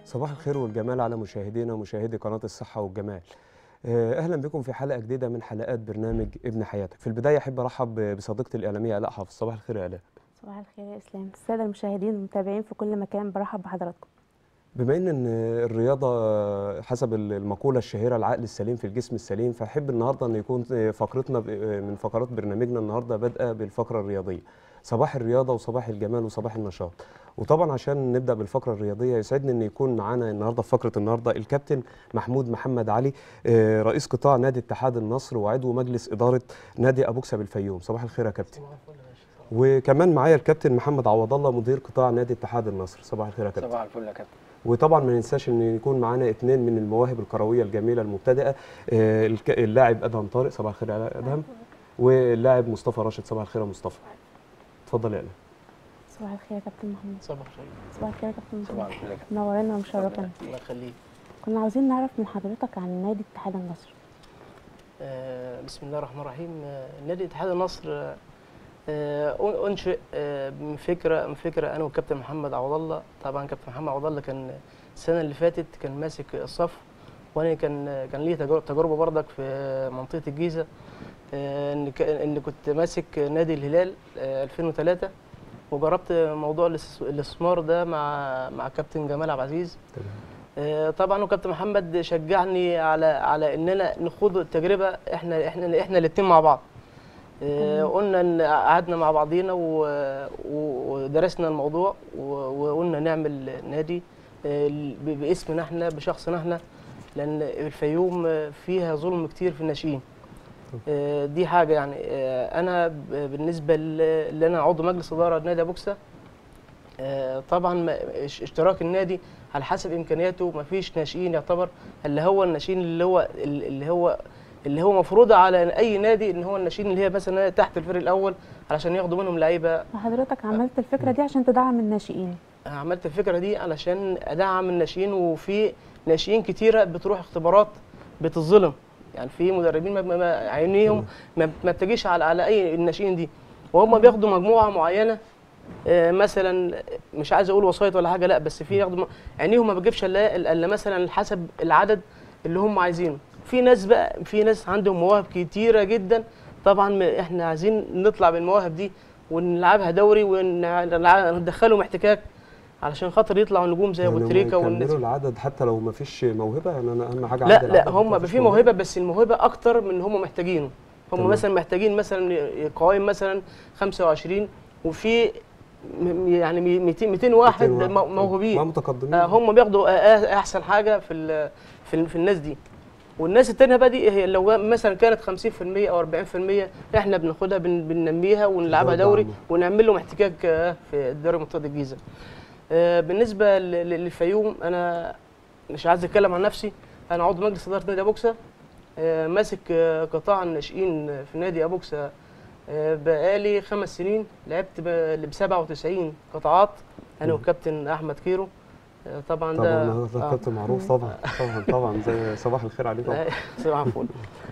صباح الخير والجمال على مشاهدينا ومشاهدي قناة الصحة والجمال آه، أهلا بكم في حلقة جديدة من حلقات برنامج ابن حياتك في البداية أحب أرحب بصديقتي الإعلامية آلاء حافظ صباح الخير يا آلاء صباح الخير يا اسلام الساده المشاهدين والمتابعين في كل مكان برحب بحضراتكم بما ان إن الرياضه حسب المقوله الشهيره العقل السليم في الجسم السليم فاحب النهارده ان يكون فقرتنا ب- من فقرات برنامجنا النهارده بادئه بالفقره الرياضيه صباح الرياضه وصباح الجمال وصباح النشاط وطبعا عشان نبدا بالفقره الرياضيه يسعدني ان يكون معانا النهارده في فقره النهارده الكابتن محمود محمد علي آه، رئيس قطاع نادي اتحاد النصر وعضو مجلس اداره نادي ابوكسا بالفيوم صباح الخير يا كابتن وكمان معايا الكابتن محمد عوض الله مدير قطاع نادي اتحاد النصر صباح الخير يا كابتن صباح الفل يا كابتن وطبعا ما ننساش ان يكون معانا اثنين من المواهب الكرويه الجميله المبتدئه آه، الك- اللاعب ادهم طارق صباح الخير يا ادهم واللاعب مصطفى راشد صباح الخير يا مصطفى اتفضل يا ادهم صباح الخير يا كابتن محمد صباح الخير صباح الخير يا كابتن صباح محمد الفل يا كابتن منورنا ومشرفنا الله يخليك كنا عاوزين نعرف من حضرتك عن نادي اتحاد النصر آه، بسم الله الرحمن الرحيم آه، نادي اتحاد النصر آه، آه، انشئ آه، من فكره من فكره انا والكابتن محمد عوض الله طبعا كابتن محمد عوض الله كان السنه اللي فاتت كان ماسك الصف وانا كان كان لي تجر- تجربه برضك في منطقه الجيزه آه، ان ك- ان كنت ماسك نادي الهلال آه، 2003 وجربت موضوع الاس- الاستثمار ده مع مع كابتن جمال عبد العزيز تمام آه، طبعا وكابتن محمد شجعني على على اننا نخوض التجربه احنا احنا احنا الاثنين مع بعض آه، تمام. قلنا ان قعدنا مع بعضينا و- و- ودرسنا الموضوع و- وقلنا نعمل نادي آه، ب- باسمنا احنا بشخصنا احنا لان الفيوم آه، فيها ظلم كتير في الناشئين آه، دي حاجه يعني آه، انا ب- بالنسبه ل- اللي انا عضو مجلس اداره نادي ابوكسا آه، طبعا ما- اش- اشتراك النادي على حسب امكانياته ما فيش ناشئين يعتبر اللي هو الناشئين اللي هو اللي هو اللي هو مفروض على اي نادي ان هو الناشئين اللي هي مثلا تحت الفريق الاول علشان ياخدوا منهم لعيبه وحضرتك عملت الفكره دي عشان تدعم الناشئين أنا عملت الفكره دي علشان ادعم الناشئين وفي ناشئين كتيره بتروح اختبارات بتظلم يعني في مدربين ما- ما ما- عينيهم ما ما بتجيش على على اي الناشئين دي وهم بياخدوا مجموعه معينه آه، مثلا مش عايز اقول وسايط ولا حاجه لا بس في ياخدوا م- عينيهم ما بتجيبش الا الا إلا مثلا حسب العدد اللي هم عايزينه في ناس بقى في ناس عندهم مواهب كتيره جدا طبعا م- احنا عايزين نطلع بالمواهب دي ونلعبها دوري وندخلهم احتكاك علشان خاطر يطلعوا نجوم زي ابو يعني تريكه هم والناس يكملوا العدد حتى لو ما فيش موهبه يعني انا اهم حاجه لا عندي لا العدد، هم مفيش في موهبه بس الموهبه اكتر من اللي هم محتاجينه هم تمام. مثلا محتاجين مثلا قوائم مثلا 25 وفي م- يعني 200 200 واحد 200 مو- موهوبين ما متقدمين آه، هم بياخدوا آه، آه، احسن حاجه في ال- في ال- في الناس دي والناس التانية بقى دي هي لو مثلا كانت 50% او 40% احنا بناخدها بن- بننميها ونلعبها ده دوري دعم. ونعمل لهم احتكاك آه، في الدوري منطقه الجيزه. آه، بالنسبه ل- ل- للفيوم انا مش عايز اتكلم عن نفسي انا عضو مجلس اداره نادي ابوكسا آه، ماسك آه، قطاع الناشئين في نادي ابوكسا آه، بقالي خمس سنين لعبت ب 97 قطاعات انا مم. والكابتن احمد كيرو آه، طبعا طبعا ده ده آه. كابتن معروف طبعا طبعا طبعا زي صباح الخير عليك طبعا صباح الفل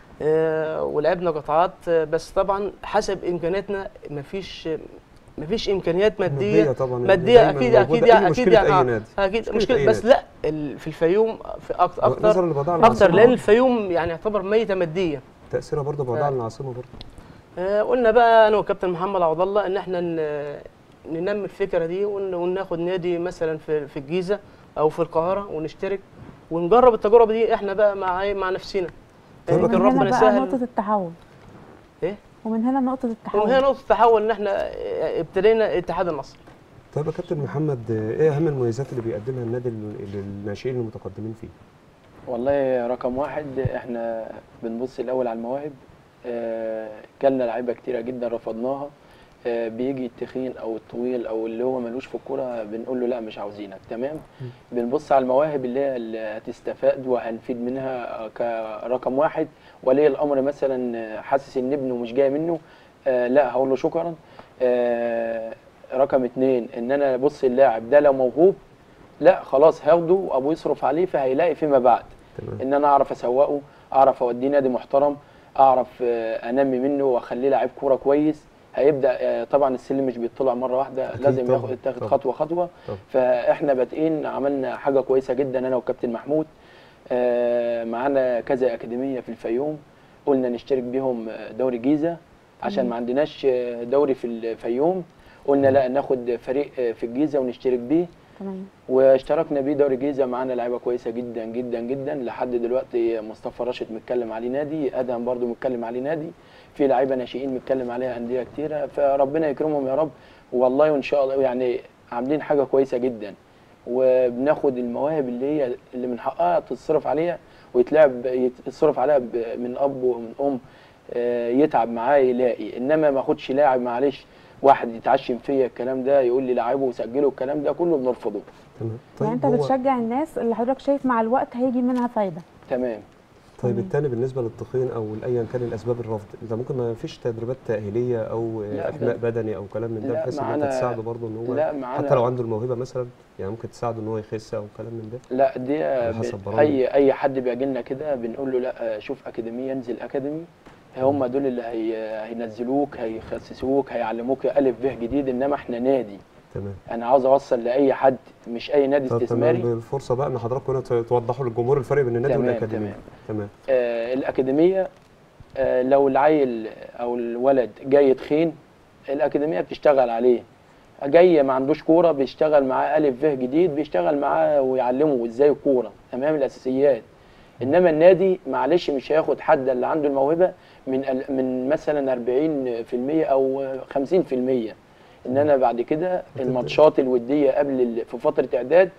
آه، ولعبنا قطاعات آه، بس طبعا حسب امكانياتنا مفيش مفيش امكانيات ماديه طبعا ماديه دايماً اكيد موجودة. اكيد أي يعني اكيد مشكلة يعني اي آه، نادي اكيد مشكلة مشكله أي بس نادي. لا ال- في الفيوم في أك- اكتر نظرا لبعضها اكتر العاصمة لان الفيوم يعني يعتبر ميته ماديا تاثيرها برضه بعضها آه. العاصمه برضه آه، قلنا بقى انا والكابتن محمد عوض الله ان احنا ن- ننمي الفكره دي ون- وناخد نادي مثلا في في الجيزه او في القاهره ونشترك ونجرب التجربه دي احنا بقى مع إيه؟ مع نفسنا طيب يمكن ومن ربنا هنا بقى يسهل نقطه التحول إيه؟ ومن هنا نقطه التحول وهي نقطه تحول ان احنا ابتدينا اتحاد النصر طيب يا كابتن محمد ايه اهم المميزات اللي بيقدمها النادي لل- للناشئين المتقدمين فيه؟ والله رقم واحد احنا بنبص الاول على المواهب آه، جالنا لعيبه كتيره جدا رفضناها آه، بيجي التخين او الطويل او اللي هو ملوش في الكوره بنقول له لا مش عاوزينك تمام بنبص على المواهب اللي هي اللي هتستفاد وهنفيد منها آه، كرقم واحد ولي الامر مثلا آه، حاسس ان ابنه مش جاي منه آه، لا هقول له شكرا آه، رقم اتنين ان انا ابص اللاعب ده لو موهوب لا خلاص هاخده وابوه يصرف عليه فهيلاقي فيما بعد تمام ان انا اعرف اسوقه اعرف اوديه نادي محترم اعرف آه، انمي منه واخليه لعيب كوره كويس هيبدا آه، طبعا السلم مش بيطلع مره واحده أكيد لازم طبعاً، ياخد يتاخد طبعاً. خطوه خطوه طبعاً. فاحنا بادئين عملنا حاجه كويسه جدا انا وكابتن محمود آه، معانا كذا اكاديميه في الفيوم قلنا نشترك بيهم آه، دوري جيزه عشان ما عندناش آه، دوري في الفيوم قلنا لا ناخد فريق آه، في الجيزه ونشترك بيه تمام واشتركنا بيه دوري جيزه معانا لعيبه كويسه جدا جدا جدا لحد دلوقتي مصطفى راشد متكلم عليه نادي ادهم برضو متكلم عليه نادي في لعيبه ناشئين متكلم عليها انديه كتيره فربنا يكرمهم يا رب والله وان شاء الله يعني عاملين حاجه كويسه جدا وبناخد المواهب اللي هي اللي من حقها تتصرف عليها ويتلعب يتصرف عليها ب- من اب ومن ام آه، يتعب معاه يلاقي انما ما اخدش لاعب معلش واحد يتعشم فيا الكلام ده يقول لي لعبه وسجله الكلام ده كله بنرفضه تمام يعني انت هو- بتشجع الناس اللي حضرتك شايف مع الوقت هيجي منها فايده تمام طيب التاني بالنسبه للتخين او ايا كان الاسباب الرفض انت ممكن ما فيش تدريبات تاهيليه او لا، احماء بدني او كلام من ده لا، بحيث ان انت معانا- تساعده برضه ان هو لا معانا حتى لو عنده الموهبه مثلا يعني ممكن تساعده ان هو يخس او كلام من ده لا دي على ب- حسب برامج. اي اي حد بيجي لنا كده بنقول له لا شوف اكاديميه انزل اكاديمي هم دول اللي هي هينزلوك هيخسسوك هيعلموك الف ب جديد انما احنا نادي تمام انا عاوز اوصل لاي حد مش اي نادي طب تمام استثماري بالفرصه بقى ان حضراتكم هنا ت- توضحوا للجمهور الفرق بين النادي تمام، والاكاديميه تمام. تمام آه الاكاديميه آه لو العيل او الولد جاي تخين الاكاديميه بتشتغل عليه جاي ما عندوش كوره بيشتغل معاه الف ب جديد بيشتغل معاه ويعلمه ازاي الكوره تمام الاساسيات انما النادي معلش مش هياخد حد اللي عنده الموهبه من ال- من مثلا 40% او 50% ان انا بعد كده الماتشات الوديه قبل ال- في فتره اعداد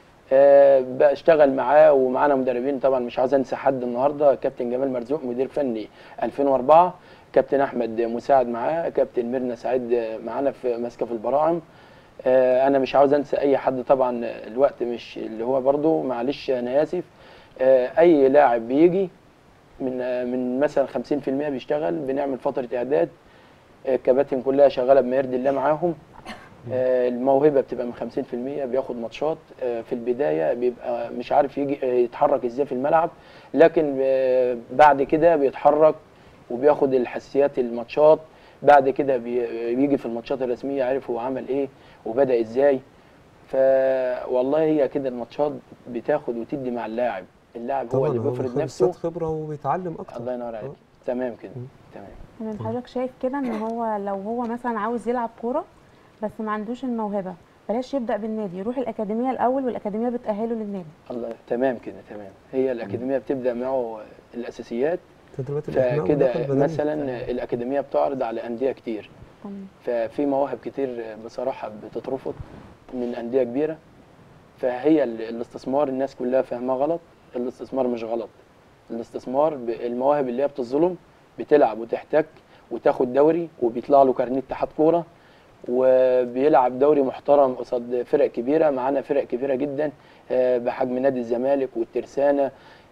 آه، بشتغل معاه ومعانا مدربين طبعا مش عايز انسى حد النهارده كابتن جمال مرزوق مدير فني 2004 كابتن احمد مساعد معاه كابتن ميرنا سعيد معانا في ماسكه في البراعم آه، انا مش عاوز انسى اي حد طبعا الوقت مش اللي هو برضو معلش انا اسف آه، اي لاعب بيجي من آه، من مثلا 50% بيشتغل بنعمل فتره اعداد آه، الكباتن كلها شغاله بما يرضي الله معاهم آه، الموهبه بتبقى من 50% بياخد ماتشات آه، في البدايه بيبقى مش عارف يجي آه، يتحرك ازاي في الملعب لكن آه، بعد كده بيتحرك وبياخد الحساسيات الماتشات بعد كده بي- بيجي في الماتشات الرسميه عارف هو عمل ايه وبدا ازاي فوالله هي كده الماتشات بتاخد وتدي مع اللاعب اللاعب هو طبعا اللي هو بيفرض خد نفسه خد خبره وبيتعلم اكتر الله ينور عليك آه. تمام كده تمام تمام حضرتك شايف كده ان هو لو هو مثلا عاوز يلعب كوره بس ما عندوش الموهبه بلاش يبدا بالنادي يروح الاكاديميه الاول والاكاديميه بتاهله للنادي الله تمام كده تمام هي الاكاديميه بتبدا معه الاساسيات تدريبات الاحماء واللياقة فكده البدنية. مثلا الاكاديميه بتعرض على انديه كتير تمام ففي مواهب كتير بصراحه بتترفض من انديه كبيره فهي ال- الاستثمار الناس كلها فاهماه غلط الاستثمار مش غلط الاستثمار ب- المواهب اللي هي بتظلم بتلعب وتحتك وتاخد دوري وبيطلع له كارنيه اتحاد كوره وبيلعب دوري محترم قصاد فرق كبيره معانا فرق كبيره جدا آه، بحجم نادي الزمالك والترسانه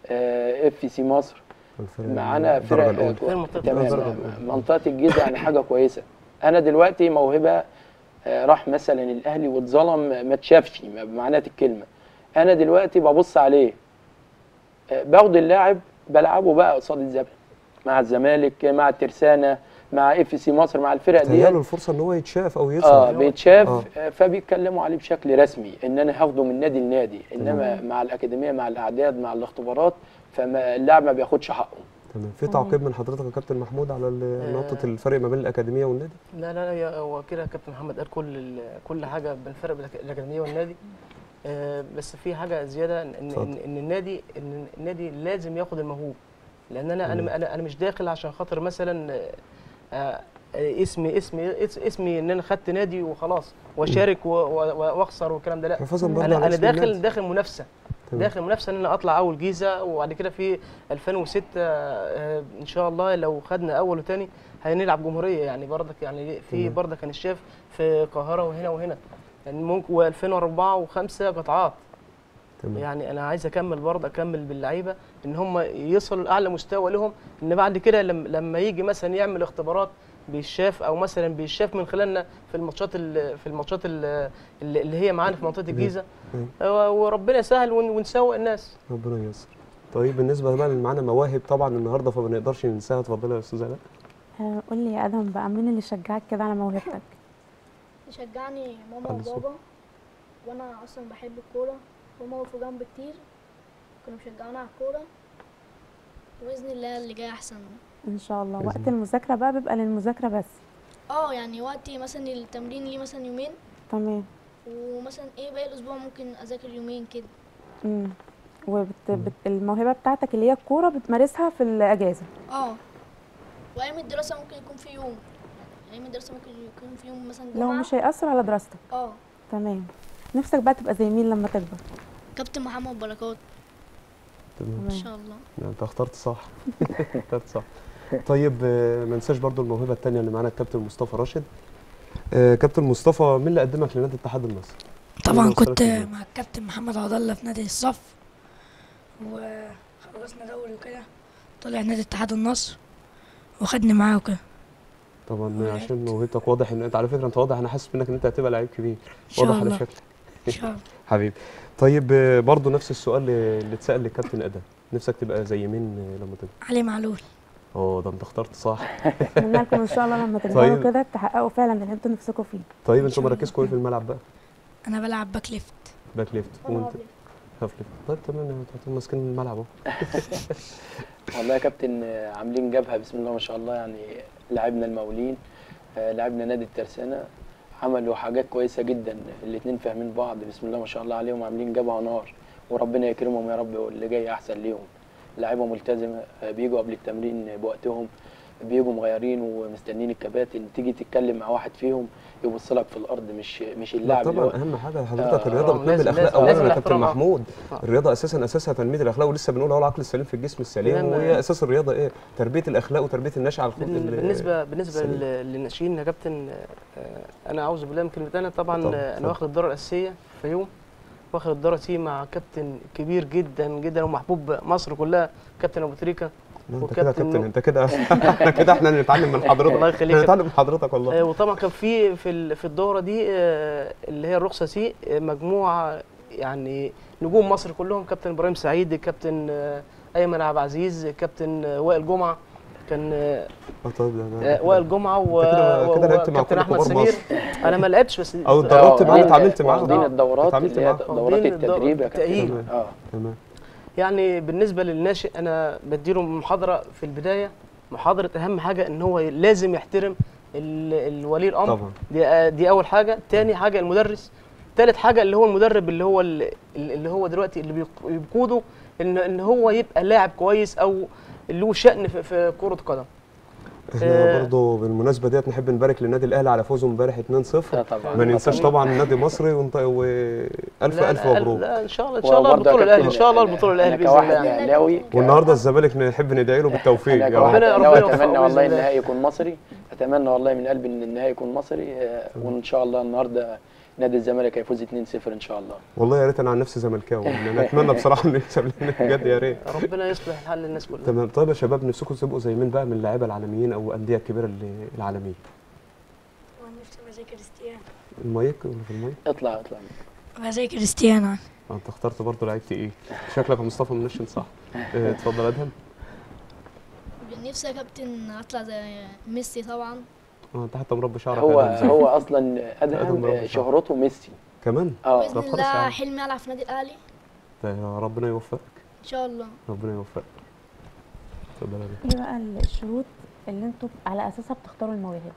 اف سي مصر الفرق معانا الدرجة فرق الأولى. غير منطقة تمام الدرجة الأولى. منطقه الجيزه يعني حاجه كويسه انا دلوقتي موهبه آه، راح مثلا الاهلي واتظلم ما اتشافش بمعنى الكلمه انا دلوقتي ببص عليه آه، باخد اللاعب بلعبه بقى قصاد الزمالك مع الزمالك مع الترسانه مع اف سي مصر مع الفرق دي تهيأله الفرصه ان هو يتشاف او اه يظهر بيتشاف آه. آه. فبيتكلموا عليه بشكل رسمي ان انا هاخده من نادي لنادي انما مع الاكاديميه مع الاعداد مع الاختبارات فاللاعب ما بياخدش حقه تمام في تمام. تعقيب من حضرتك يا كابتن محمود على ال- آه. نقطه الفرق ما بين الاكاديميه والنادي لا لا لا يا- هو كده كابتن محمد قال كل ال- كل حاجه بالفرق بين الاكاديميه والنادي آه، بس في حاجه زياده ان ان, اتفضل. إن, إن النادي ان النادي لازم ياخد الموهوب لان انا انا انا انا مش داخل عشان خاطر مثلا آه، آه، اسمي اسمي اس- اسمي ان انا خدت نادي وخلاص واشارك و- و- واخسر والكلام ده لا حفاظا برضه انا على انا اسم داخل النادي. داخل منافسه تمام. داخل منافسه ان انا اطلع اول جيزه وبعد كده في 2006 آه، ان شاء الله لو خدنا اول وثاني هنلعب جمهوريه يعني برضك يعني في تمام. برضك كان الشاف في القاهره وهنا وهنا يعني ممكن و2004 و5 قطاعات تمام يعني انا عايز اكمل برضه اكمل باللعيبه ان هم يصلوا لاعلى مستوى لهم ان بعد كده لما لما يجي مثلا يعمل اختبارات بيشاف او مثلا بيشاف من خلالنا في الماتشات ال- في الماتشات ال- اللي هي معانا في منطقه الجيزه أيوة. وربنا يسهل ون- ونسوق الناس ربنا ييسر طيب بالنسبه بقى اللي معانا مواهب طبعا النهارده فما نقدرش ننساها اتفضلي يا استاذه علاء آه، قول لي يا ادهم بقى مين اللي شجعك كده على موهبتك يشجعني ماما خلص. وبابا وانا اصلا بحب الكوره هما وقفوا جنبي كتير كانوا بيشجعوني على الكوره وباذن الله اللي جاي احسن ان شاء الله بإذن وقت الله. المذاكره بقى بيبقى للمذاكره بس اه يعني وقتي مثلا التمرين ليه مثلا يومين تمام ومثلا ايه باقي الاسبوع ممكن اذاكر يومين كده امم وبت... بت... الموهبه بتاعتك اللي هي الكوره بتمارسها في الاجازه اه وايام الدراسه ممكن يكون في يوم ايام الدراسه ممكن يكون في يوم مثلا لو جمعه مش هيأثر على دراستك اه تمام نفسك بقى تبقى زي مين لما تكبر كابتن محمد بركات تمام ان تمام شاء الله لا، انت اخترت صح اخترت صح طيب آه، ما ننساش برضو الموهبه الثانيه اللي معانا الكابتن مصطفى راشد آه، كابتن مصطفى مين اللي قدمك لنادي الاتحاد المصري طبعا وصلت كنت إزاي؟ مع الكابتن محمد عبد الله في نادي الصف وخلصنا دوري وكده طلع نادي اتحاد النصر وخدني معاه وكده طبعا ولعبت. عشان موهبتك واضح ان انت على فكره انت واضح انا حاسس منك ان انت هتبقى لعيب كبير ان شاء واضح على الله شكلك ان شاء الله حبيبي طيب آه، برضو نفس السؤال اللي اللي اتسال للكابتن ادم نفسك تبقى زي مين آه، لما تكبر علي معلول اه ده انت اخترت صح اتمنى لكم ان شاء الله لما تكبروا طيب. كده تحققوا فعلا اللي انتوا نفسكم فيه طيب إن انتوا شاء الله. مراكزكم ايه في الملعب بقى انا بلعب باك ليفت باك ليفت وانا وانت أبيض. هاف ليفت طيب تمام انتوا ماسكين الملعب اهو والله يا كابتن آه، عاملين جبهه بسم الله ما شاء الله يعني لعبنا المقاولين آه، لعبنا نادي الترسانه عملوا حاجات كويسه جدا الاثنين فاهمين بعض بسم الله ما شاء الله عليهم عاملين جبهه نار وربنا يكرمهم يا رب واللي جاي احسن ليهم لعيبه ملتزمه آه، بيجوا قبل التمرين بوقتهم بيجوا مغيرين ومستنيين الكباتن تيجي تتكلم مع واحد فيهم يبص لك في الارض مش مش لا اللاعب اللي هو طبعا اهم حاجه حضرتك آه، الرياضه آه، بتنمي لازم- الاخلاق لازم- اولا لازم يا كابتن الاحترام. محمود آه. الرياضه اساسا اساسها تنميه الاخلاق ولسه بنقول اهو العقل السليم في الجسم السليم تمام. وهي اساس الرياضه ايه تربيه الاخلاق وتربيه النشء على الخط بال- ال- بالنسبه بالنسبه سليم. لل- للناشئين يا كابتن آه، انا اعوذ بالله من كلمه انا طبعا طبعا، آه، اتفضل. انا واخد الدوره الاساسيه في يوم واخد الدوره سي مع كابتن كبير جدا جدا ومحبوب مصر كلها كابتن ابو تريكه لا، انت كده يا وكابتن كابتن نو- انت كده احنا كده احنا نتعلم من حضرتك الله يخليك احنا يا نتعلم من حضرتك والله آه، وطبعا كان في في ال- في الدوره دي آه، اللي هي الرخصه سي آه، مجموعه يعني نجوم مصر كلهم كابتن ابراهيم سعيد كابتن آه، ايمن عبد العزيز كابتن آه، وائل جمعه كان آه، آه، طيب ده- ده- آه، وائل جمعه و- انت كده- و- كده لعبت مع وكابتن كل احمد كبار سمير مصر. انا ما لعبتش بس او آه، اتدربت معاه واخدين- واتعاملت معاه واخدين آه. الدورات اتعاملت اللي هي معاه. دورات واخدين الدور- التدريب يا كابتن التأهيل. تمام. اه تمام يعني بالنسبه للناشئ انا بديله محاضره في البدايه محاضره اهم حاجه ان هو لازم يحترم ال- الولي الامر طبعا دي, دي اول حاجه تاني حاجه المدرس تالت حاجه اللي هو المدرب اللي هو ال- اللي هو دلوقتي اللي بيق- بيقوده ان ان هو يبقى لاعب كويس او اللي له شأن في, في كره قدم احنا آه. برضه بالمناسبه ديت نحب نبارك للنادي الاهلي على فوزه امبارح 2-0 آه، طبعا ما ننساش طبعاً. طبعا النادي مصري ونط- والف لا- الف لا- مبروك لا ان شاء الله ان شاء الله وبرضه يا البطوله الاهلي ان كابتن، شاء الله أنا- البطوله الاهلي أنا باذن كواحد الله اهلاوي ك- والنهارده الزمالك نحب ندعي له بالتوفيق انا يا كواحد رب ربنا- اهلاوي ربنا اتمنى يوفقه والله بإذن الله. النهائي يكون مصري اتمنى والله من قلبي ان النهائي يكون مصري آه، وان شاء الله النهارده نادي الزمالك هيفوز 2-0 ان شاء الله والله يا ريت انا عن نفسي زملكاوي يعني انا اتمنى بصراحه انه يكسب لنا بجد يا ريت ربنا يصلح الحال للناس كلها تمام طيب يا شباب نفسكم تبقوا زي مين بقى من اللعيبه العالميين او الانديه الكبيره اللي- العالميه وانا نفسي ابقى زي كريستيانو المايك ولا في المايك اطلع اطلع ابقى زي كريستيانو آه، انت اخترت برضه لعيب تقيل شكلك يا مصطفى منشن صح اه، اتفضل ادهم نفسي يا كابتن اطلع زي ميسي طبعا اه انت حتى مربي شعرك هو أدهم زي- هو اصلا أدهم ادهم ربنا آه، شهرته ميسي كمان اه باذن طب خلاص يا الله عم. حلمي العب في نادي الاهلي ده يا ربنا يوفقك ان شاء الله ربنا يوفقك اتفضل يا أدهم. ايه بقى الشروط اللي انتوا على اساسها بتختاروا المواهب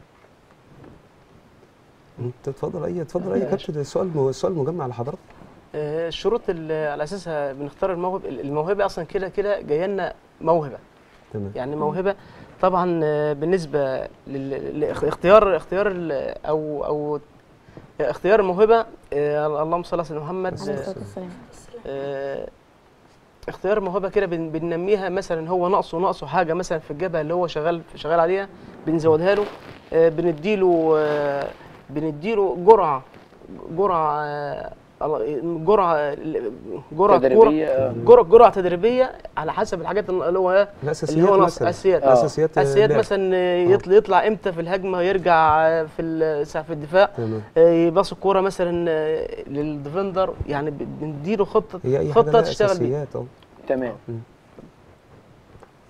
انت اتفضل اي اتفضل اي كابتن السؤال م- السؤال مجمع لحضرتك آه، الشروط اللي على اساسها بنختار الموهب الموهبه اصلا كده كده جايه لنا موهبه تمام يعني موهبه طبعا آه، بالنسبه لل- لاختيار اختيار ال- او او اختيار الموهبه آه، اللهم صل على سيدنا محمد عليه آه، الصلاه والسلام آه، اختيار موهبه كده بن- بننميها مثلا هو ناقصه ناقصه حاجه مثلا في الجبهه اللي هو شغال شغال عليها بنزودها له آه، بنديله آه، بنديله جرعه جرعه آه، جرعه جرعه كوره تدريبيه آه. جرعه جرعه تدريبيه على حسب الحاجات اللي هو إيه؟ الاساسيات اللي هو ناقص مثلا اساسيات آه. اساسيات اساسيات اللعب. مثلا يطلع يطلع امتى في الهجمه يرجع في ال- في الدفاع تمام آه، يباص الكوره مثلا آه، للديفندر يعني ب- بنديله خطه هي اي حاجه خطه لها تشتغل بيها اساسيات اه تمام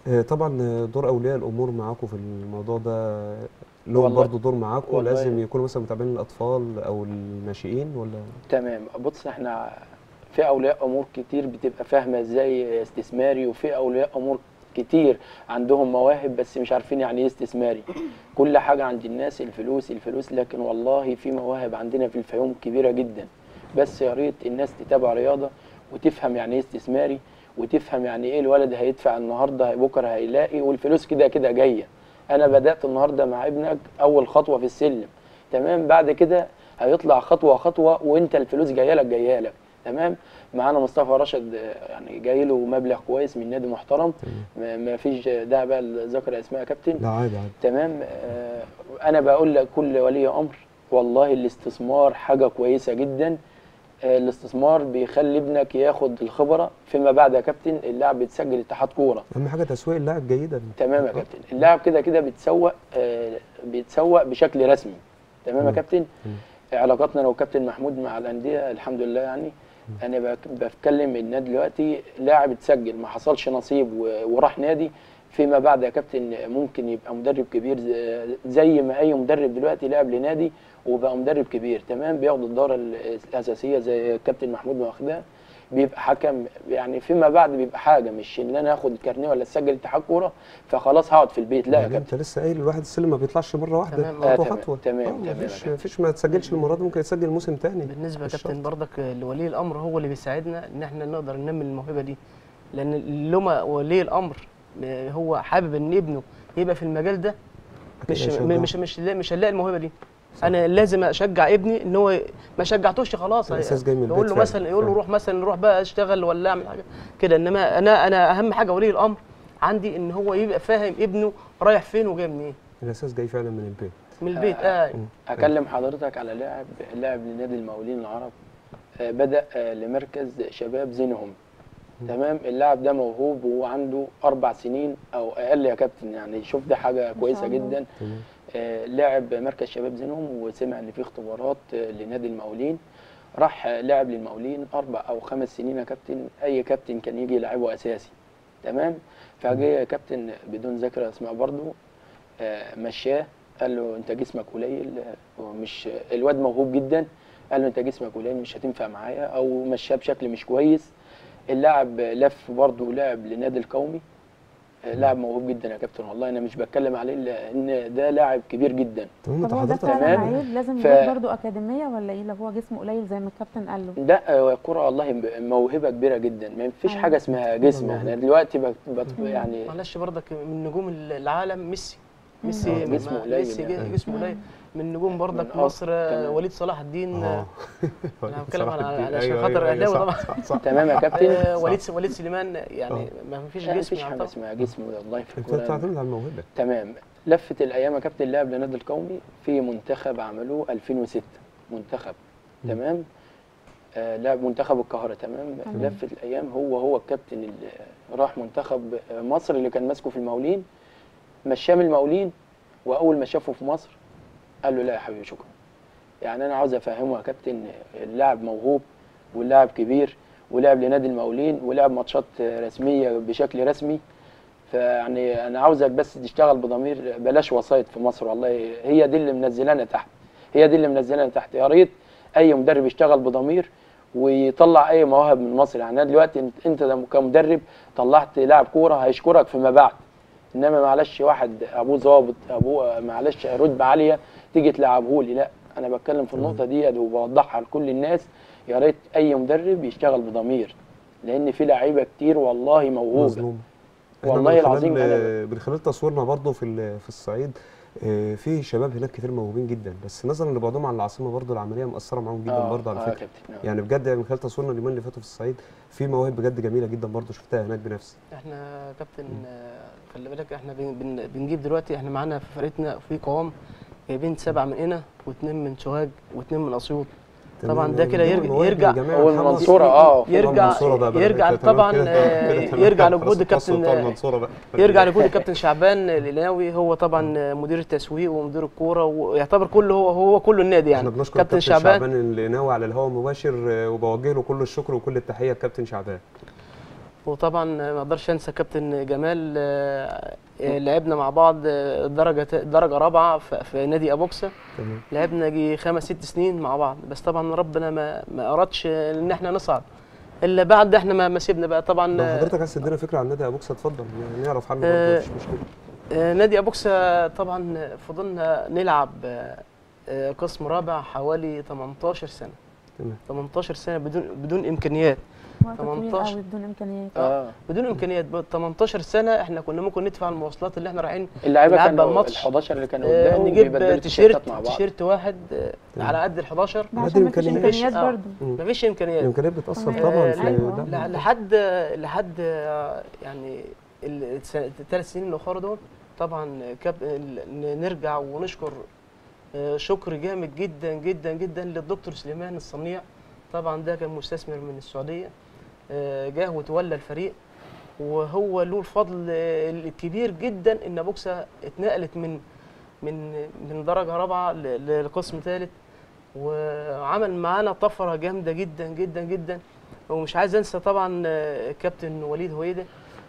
آه، طبعا آه، دور اولياء الامور معاكم في الموضوع ده لهم والله- برضو دور معاكم والله- لازم يكونوا مثلا متابعين الاطفال او الناشئين ولا تمام بص احنا في اولياء امور كتير بتبقى فاهمه ازاي استثماري وفي اولياء امور كتير عندهم مواهب بس مش عارفين يعني ايه استثماري كل حاجه عند الناس الفلوس الفلوس لكن والله في مواهب عندنا في الفيوم كبيره جدا بس يا ريت الناس تتابع رياضه وتفهم يعني ايه استثماري وتفهم يعني ايه الولد هيدفع النهارده بكره هيلاقي والفلوس كده كده جايه انا بدات النهارده مع ابنك اول خطوه في السلم تمام بعد كده هيطلع خطوه خطوه وانت الفلوس جايه لك جايه لك تمام معانا مصطفى رشد آه، يعني جاي له مبلغ كويس من نادي محترم ما ما فيش داعي بقى لذكر اسماء يا كابتن لا عادي عادي تمام آه، انا بقول لكل ولي امر والله الاستثمار حاجه كويسه جدا آه، الاستثمار بيخلي ابنك ياخد الخبره فيما بعد يا كابتن اللاعب بيتسجل اتحاد كوره اهم حاجه تسويق اللاعب جيدا تمام يا كابتن اللاعب كده كده بيتسوق آه، بيتسوق بشكل رسمي تمام يا مم. كابتن مم. علاقاتنا انا وكابتن محمود مع الانديه الحمد لله يعني انا بك- بتكلم النادي دلوقتي لاعب اتسجل ما حصلش نصيب و- وراح نادي فيما بعد يا كابتن ممكن يبقى مدرب كبير ز- زي ما اي مدرب دلوقتي لعب لنادي وبقى مدرب كبير تمام بياخد الدوره ال- الاساسيه زي الكابتن محمود ما واخدها بيبقى حكم يعني فيما بعد بيبقى حاجه مش ان انا اخد كارنيه ولا اسجل اتحاد كوره فخلاص هقعد في البيت لا يا يعني كابتن انت لسه قايل الواحد السلم ما بيطلعش مره واحده تمام. آه، خطوه تمام، خطوه تمام، آه، تمام يا مفيش كابتن. مفيش ما تسجلش المره دي ممكن يسجل موسم تاني بالنسبه يا مش كابتن شرط. برضك لولي الامر هو اللي بيساعدنا ان احنا نقدر ننمي الموهبه دي لان لما ولي الامر آه، هو حابب ان ابنه يبقى في المجال ده أكيد مش هيشجعه. مش مش لا- مش هنلاقي الموهبه دي انا لازم اشجع ابني ان هو ي- ما شجعتوش خلاص الأساس جاي من البيت يقول له فعلا. مثلا يقول له فعلا. روح مثلا روح بقى اشتغل ولا اعمل حاجه كده انما انا انا اهم حاجه ولي الامر عندي ان هو يبقى فاهم ابنه رايح فين وجاي منين الاساس جاي فعلا من البيت من البيت آه، اه اكلم حضرتك على لاعب لاعب لنادي المقاولين العرب آه، بدا آه، لمركز شباب زينهم تمام اللاعب ده موهوب وهو عنده اربع سنين او اقل يا كابتن يعني شوف ده حاجه كويسه الله. جدا تمام آه، لاعب مركز شباب زينهم وسمع ان في اختبارات آه، لنادي المقاولين راح آه، لعب للمقاولين اربع او خمس سنين يا كابتن اي كابتن كان يجي يلعبه اساسي تمام فجه كابتن بدون ذكر اسماء برضه آه، مشاه قال له انت جسمك قليل آه، ومش الواد موهوب جدا قال له انت جسمك قليل مش هتنفع معايا او مشاه بشكل مش كويس اللاعب لف برضه لعب لنادي القومي آه، لاعب موهوب جدا يا كابتن والله انا مش بتكلم عليه لان ده لاعب كبير جدا تمام انت طب هو ده حضرتك فعلا تمام. عيب لازم ف- يروح برضه اكاديميه ولا ايه لو هو جسمه قليل زي ما الكابتن قال له لا هو الكرة والله موهبة كبيرة جدا ما فيش أيوة. حاجة اسمها جسم موهبة. يعني دلوقتي بت بت يعني معلش برضك من نجوم العالم ميسي ميسي آه، ما- جسمه قليل ميسي يعني. جه- جسمه قليل من نجوم برضك من مصر آه، تمام. وليد صلاح الدين اه أنا بتكلم صلاح على- الدين. علشان أيوة، خاطر أيوة، أهلاوي صح، طبعا. صح، صح. تمام يا كابتن آه، وليد وليد سليمان يعني ما فيش لا جسم مفيش حاجة يعتبر اسمها جسم والله في انت الكورة بتعتمد على الموهبه تمام لفت الأيام يا كابتن لعب لنادي القومي في منتخب عملوه 2006 منتخب مم. تمام آه لعب منتخب القاهرة تمام تمام. لفت الأيام هو هو الكابتن اللي راح منتخب آه، مصر اللي كان ماسكه في المقاولين مشاه من المقاولين وأول ما شافه في مصر قال له لا يا حبيبي شكرا يعني انا عاوز افهمه يا كابتن اللاعب موهوب واللاعب كبير ولعب لنادي المقاولين ولعب ماتشات رسميه بشكل رسمي فيعني انا عاوزك بس تشتغل بضمير بلاش وسايط في مصر والله هي دي اللي منزلانا تحت هي دي اللي منزلانا تحت يا ريت اي مدرب يشتغل بضمير ويطلع اي مواهب من مصر يعني أنا دلوقتي انت- انت كمدرب طلعت لاعب كوره هيشكرك فيما بعد انما معلش واحد ابوه ظابط ابوه معلش رتبه عاليه تيجي تلعبه لي لا انا بتكلم في النقطه دي وبوضحها لكل الناس يا ريت اي مدرب يشتغل بضمير لان في لعيبه كتير والله موهوبه مظلوم إحنا والله من خلال- العظيم أنا- من خلال تصويرنا برضه في ال- في الصعيد آه، في شباب هناك كتير موهوبين جدا بس نظرا لبعدهم عن العاصمه برضه العمليه مأثره معاهم جدا آه، برضه على آه يا فكره كابتن، آه. يعني بجد من خلال تصويرنا اليومين اللي فاتوا في الصعيد في مواهب بجد جميله جدا برضه شفتها هناك بنفسي احنا كابتن آه، خلي بالك احنا بن- بن- بنجيب دلوقتي احنا معانا في فرقتنا في قوام جايبين سبعه من هنا واثنين من سوهاج واثنين من اسيوط طبعا ده كده يرجع يرجع هو المنصورة اه يرجع يرجع طبعا آه، يرجع لجهود الكابتن المنصوره بقى يرجع لجهود الكابتن شعبان القناوي هو طبعا مدير التسويق ومدير الكوره ويعتبر كله هو هو كله النادي احنا يعني بنشكر كابتن الكابتن شعبان شعبان اللي ناوي على الهواء مباشر آه، وبوجه له كل الشكر وكل التحيه الكابتن شعبان وطبعا ما اقدرش انسى كابتن جمال آه، آه، لعبنا مع بعض آه، درجه درجه رابعه في في نادي ابوكسا تمام لعبنا جي خمس ست سنين مع بعض بس طبعا ربنا ما ما ارادش ان احنا نصعد الا بعد احنا ما ما سيبنا بقى طبعا لو آه، حضرتك عايز تدينا فكره عن نادي ابوكسا اتفضل يعني نعرف عنه آه، برضه مفيش مشكله آه، نادي ابوكسا طبعا فضلنا نلعب آه، آه، قسم رابع حوالي 18 سنه تمام 18 سنه بدون بدون امكانيات وقت طويل 18. قوي بدون امكانيات اه بدون امكانيات ب 18 سنه احنا كنا ممكن ندفع المواصلات اللي احنا رايحين اللعيبه نلعب كانوا ال الماتش. 11 اللي كانوا آه، قدام نجيب بيبدلوا تيشيرت التيشيرتات مع بعض تيشيرت واحد آه، تمام. على قد ال 11 ده هذه عشان ما فيش الإمكانيات. امكانيات آه. برضه مم. مفيش امكانيات الامكانيات بتاثر تمام. طبعا آه، في أيوة. ده. لا- لحد لحد آه، يعني الثلاث سنين الاخرى دول طبعا كاب ال- نرجع ونشكر آه، شكر جامد جدا جدا جدا للدكتور سليمان الصنيع طبعا ده كان مستثمر من السعوديه آه، جه وتولى الفريق وهو له الفضل آه، الكبير جدا ان بوكسا اتنقلت من من من درجه رابعه ل- ل- لقسم ثالث وعمل معانا طفره جامده جدا جدا جدا ومش عايز انسى طبعا آه، كابتن وليد هويده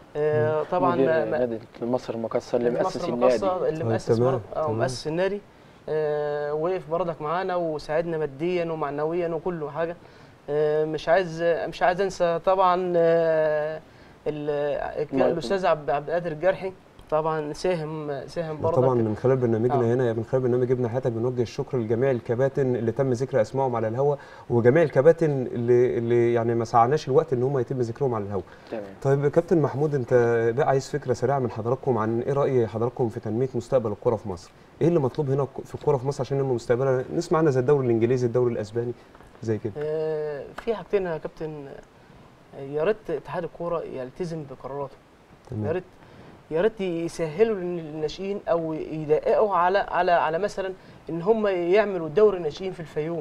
آه، طبعا مدير ما- ما- نادي مصر المقصه اللي مصر مؤسس المقاصة النادي اللي طيب، مؤسس تمام، برضه اه تمام. مؤسس النادي آه وقف برضك معانا وساعدنا ماديا ومعنويا وكل حاجه آه مش عايز مش عايز انسى طبعا آه ال- ما- الاستاذ عبد عبد القادر الجرحي طبعا ساهم ساهم برضك طبعا من خلال برنامجنا آه. هنا من خلال برنامج ابن حياتك بنوجه الشكر لجميع الكباتن اللي تم ذكر اسمائهم على الهواء وجميع الكباتن اللي اللي يعني ما سعناش الوقت ان هم يتم ذكرهم على الهواء. تمام طيب يا كابتن محمود انت بقى عايز فكره سريعه من حضراتكم عن ايه راي حضراتكم في تنميه مستقبل الكره في مصر؟ ايه اللي مطلوب هنا في الكره في مصر عشان ننمي مستقبلها؟ نسمع عنها زي الدوري الانجليزي الدوري الاسباني زي كده. آه في حاجتين يا كابتن آه، يا ريت اتحاد الكوره يلتزم بقراراته يا تمام ريت يا ريت يسهلوا للناشئين او يدققوا على على على مثلا ان هم يعملوا دوري الناشئين في الفيوم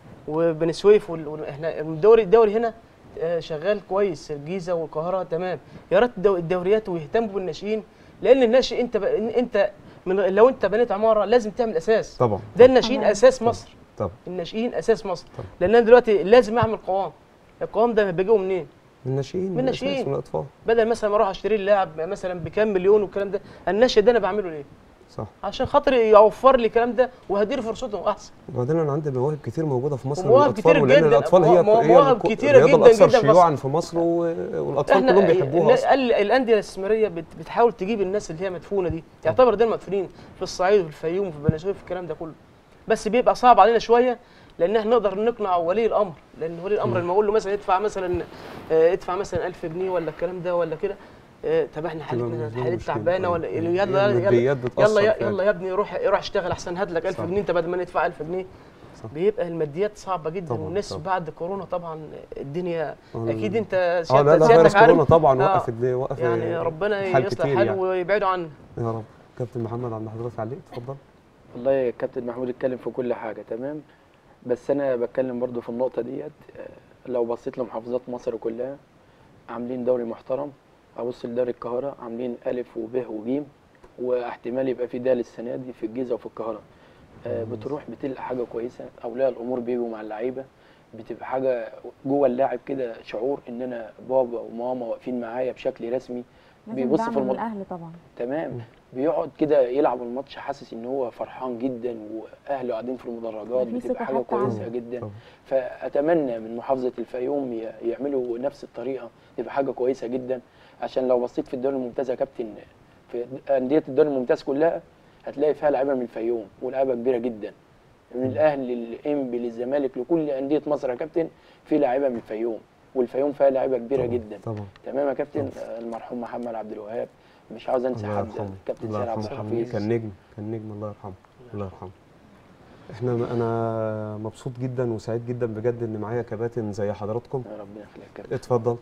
وبني سويف وال- وال- احنا الدوري الدوري هنا آه، شغال كويس الجيزه والقاهره تمام يا ريت الدو- الدوريات ويهتموا بالناشئين لان الناشئ انت ب... انت من لو انت بنيت عماره لازم تعمل اساس طبعا ده الناشئين طبعاً. اساس مصر طبعا الناشئين اساس مصر طبعاً. لان انا دلوقتي لازم اعمل قوام القوام ده بيجيبه منين من الناشئين من الناشئين. الأساس، من الاطفال بدل مثلا ما اروح اشتري اللاعب مثلا بكام مليون والكلام ده الناشئ ده انا بعمله ليه صح عشان خاطر يوفر لي الكلام ده وهدير فرصتهم احسن وبعدين انا عندي مواهب كتير موجوده في مصر ومواهب للاطفال كتير ولان جداً. الاطفال هي مواهب- هي مواهب الكو- كتيرة الرياضه جداً الاكثر جداً في شيوعا مصر. في مصر و- والاطفال احنا كلهم بيحبوها اصلا ال- الانديه الاستثماريه بت- بتحاول تجيب الناس اللي هي مدفونه دي يعتبر دول مدفونين في الصعيد وفي الفيوم وفي بني سويف الكلام ده كله بس بيبقى صعب علينا شويه لان احنا نقدر نقنع ولي الامر لان ولي الامر لما اقول له مثلا ادفع مثلا آه، ادفع مثلا 1000 جنيه ولا الكلام ده ولا كده آه، طب احنا حالتنا بالنسبة له حالتنا مشكلة. تعبانه ولا هي يلا يلا الماديات بتأثر يلا يا- فعلا. يلا يا ابني روح روح اشتغل احسن هات لك 1000 صح. جنيه انت بدل ما ندفع 1000 جنيه صح. بيبقى الماديات صعبه جدا طبعاً، والناس طبعاً. بعد كورونا طبعا الدنيا آه، اكيد انت اه لا سيادتك لا سيادتك فيروس عارف كورونا طبعا آه. وقف الد- وقف يعني ربنا حال يصلح كتير حاله يعني. ويبعده عنا يا رب كابتن محمد عند حضرتك عليك اتفضل والله يا كابتن محمود اتكلم في كل حاجه تمام بس انا بتكلم برضو في النقطه ديت آه، لو بصيت لمحافظات مصر كلها عاملين دوري محترم ابص لدوري القاهره عاملين الف وب وج واحتمال يبقى في دال السنه دي في الجيزه وفي القاهره آه، بتروح بتلقى حاجه كويسه اولياء الامور بيجوا مع اللعيبه بتبقى حاجه جوه اللاعب كده شعور ان انا بابا وماما واقفين معايا بشكل رسمي لازم بيبص دعم في من المط- الاهل طبعا تمام بيقعد كده يلعب الماتش حاسس ان هو فرحان جدا واهله قاعدين في المدرجات في بتبقى ثقة حاجه حتى كويسه عنده. جدا طبعا. فاتمنى من محافظه الفيوم ي- يعملوا نفس الطريقه تبقى حاجه كويسه جدا عشان لو بصيت في الدوري الممتاز يا كابتن في انديه الدوري الممتاز كلها هتلاقي فيها لعيبه من الفيوم ولعيبه كبيره جدا من الاهلي للانبي للزمالك لكل انديه مصر يا كابتن في لعيبه من الفيوم والفيوم فيها لعيبه كبيره طبعاً، جدا طبعا تمام يا كابتن آه، المرحوم محمد عبد الوهاب مش عاوز انسى الله حد يرحمه كابتن الله سيد عبد يرحمه الحفيظ كان نجم كان نجم الله يرحمه الله يرحمه احنا انا مبسوط جدا وسعيد جدا بجد ان معايا كباتن زي حضراتكم يا ربنا يخليك يا كابتن اتفضل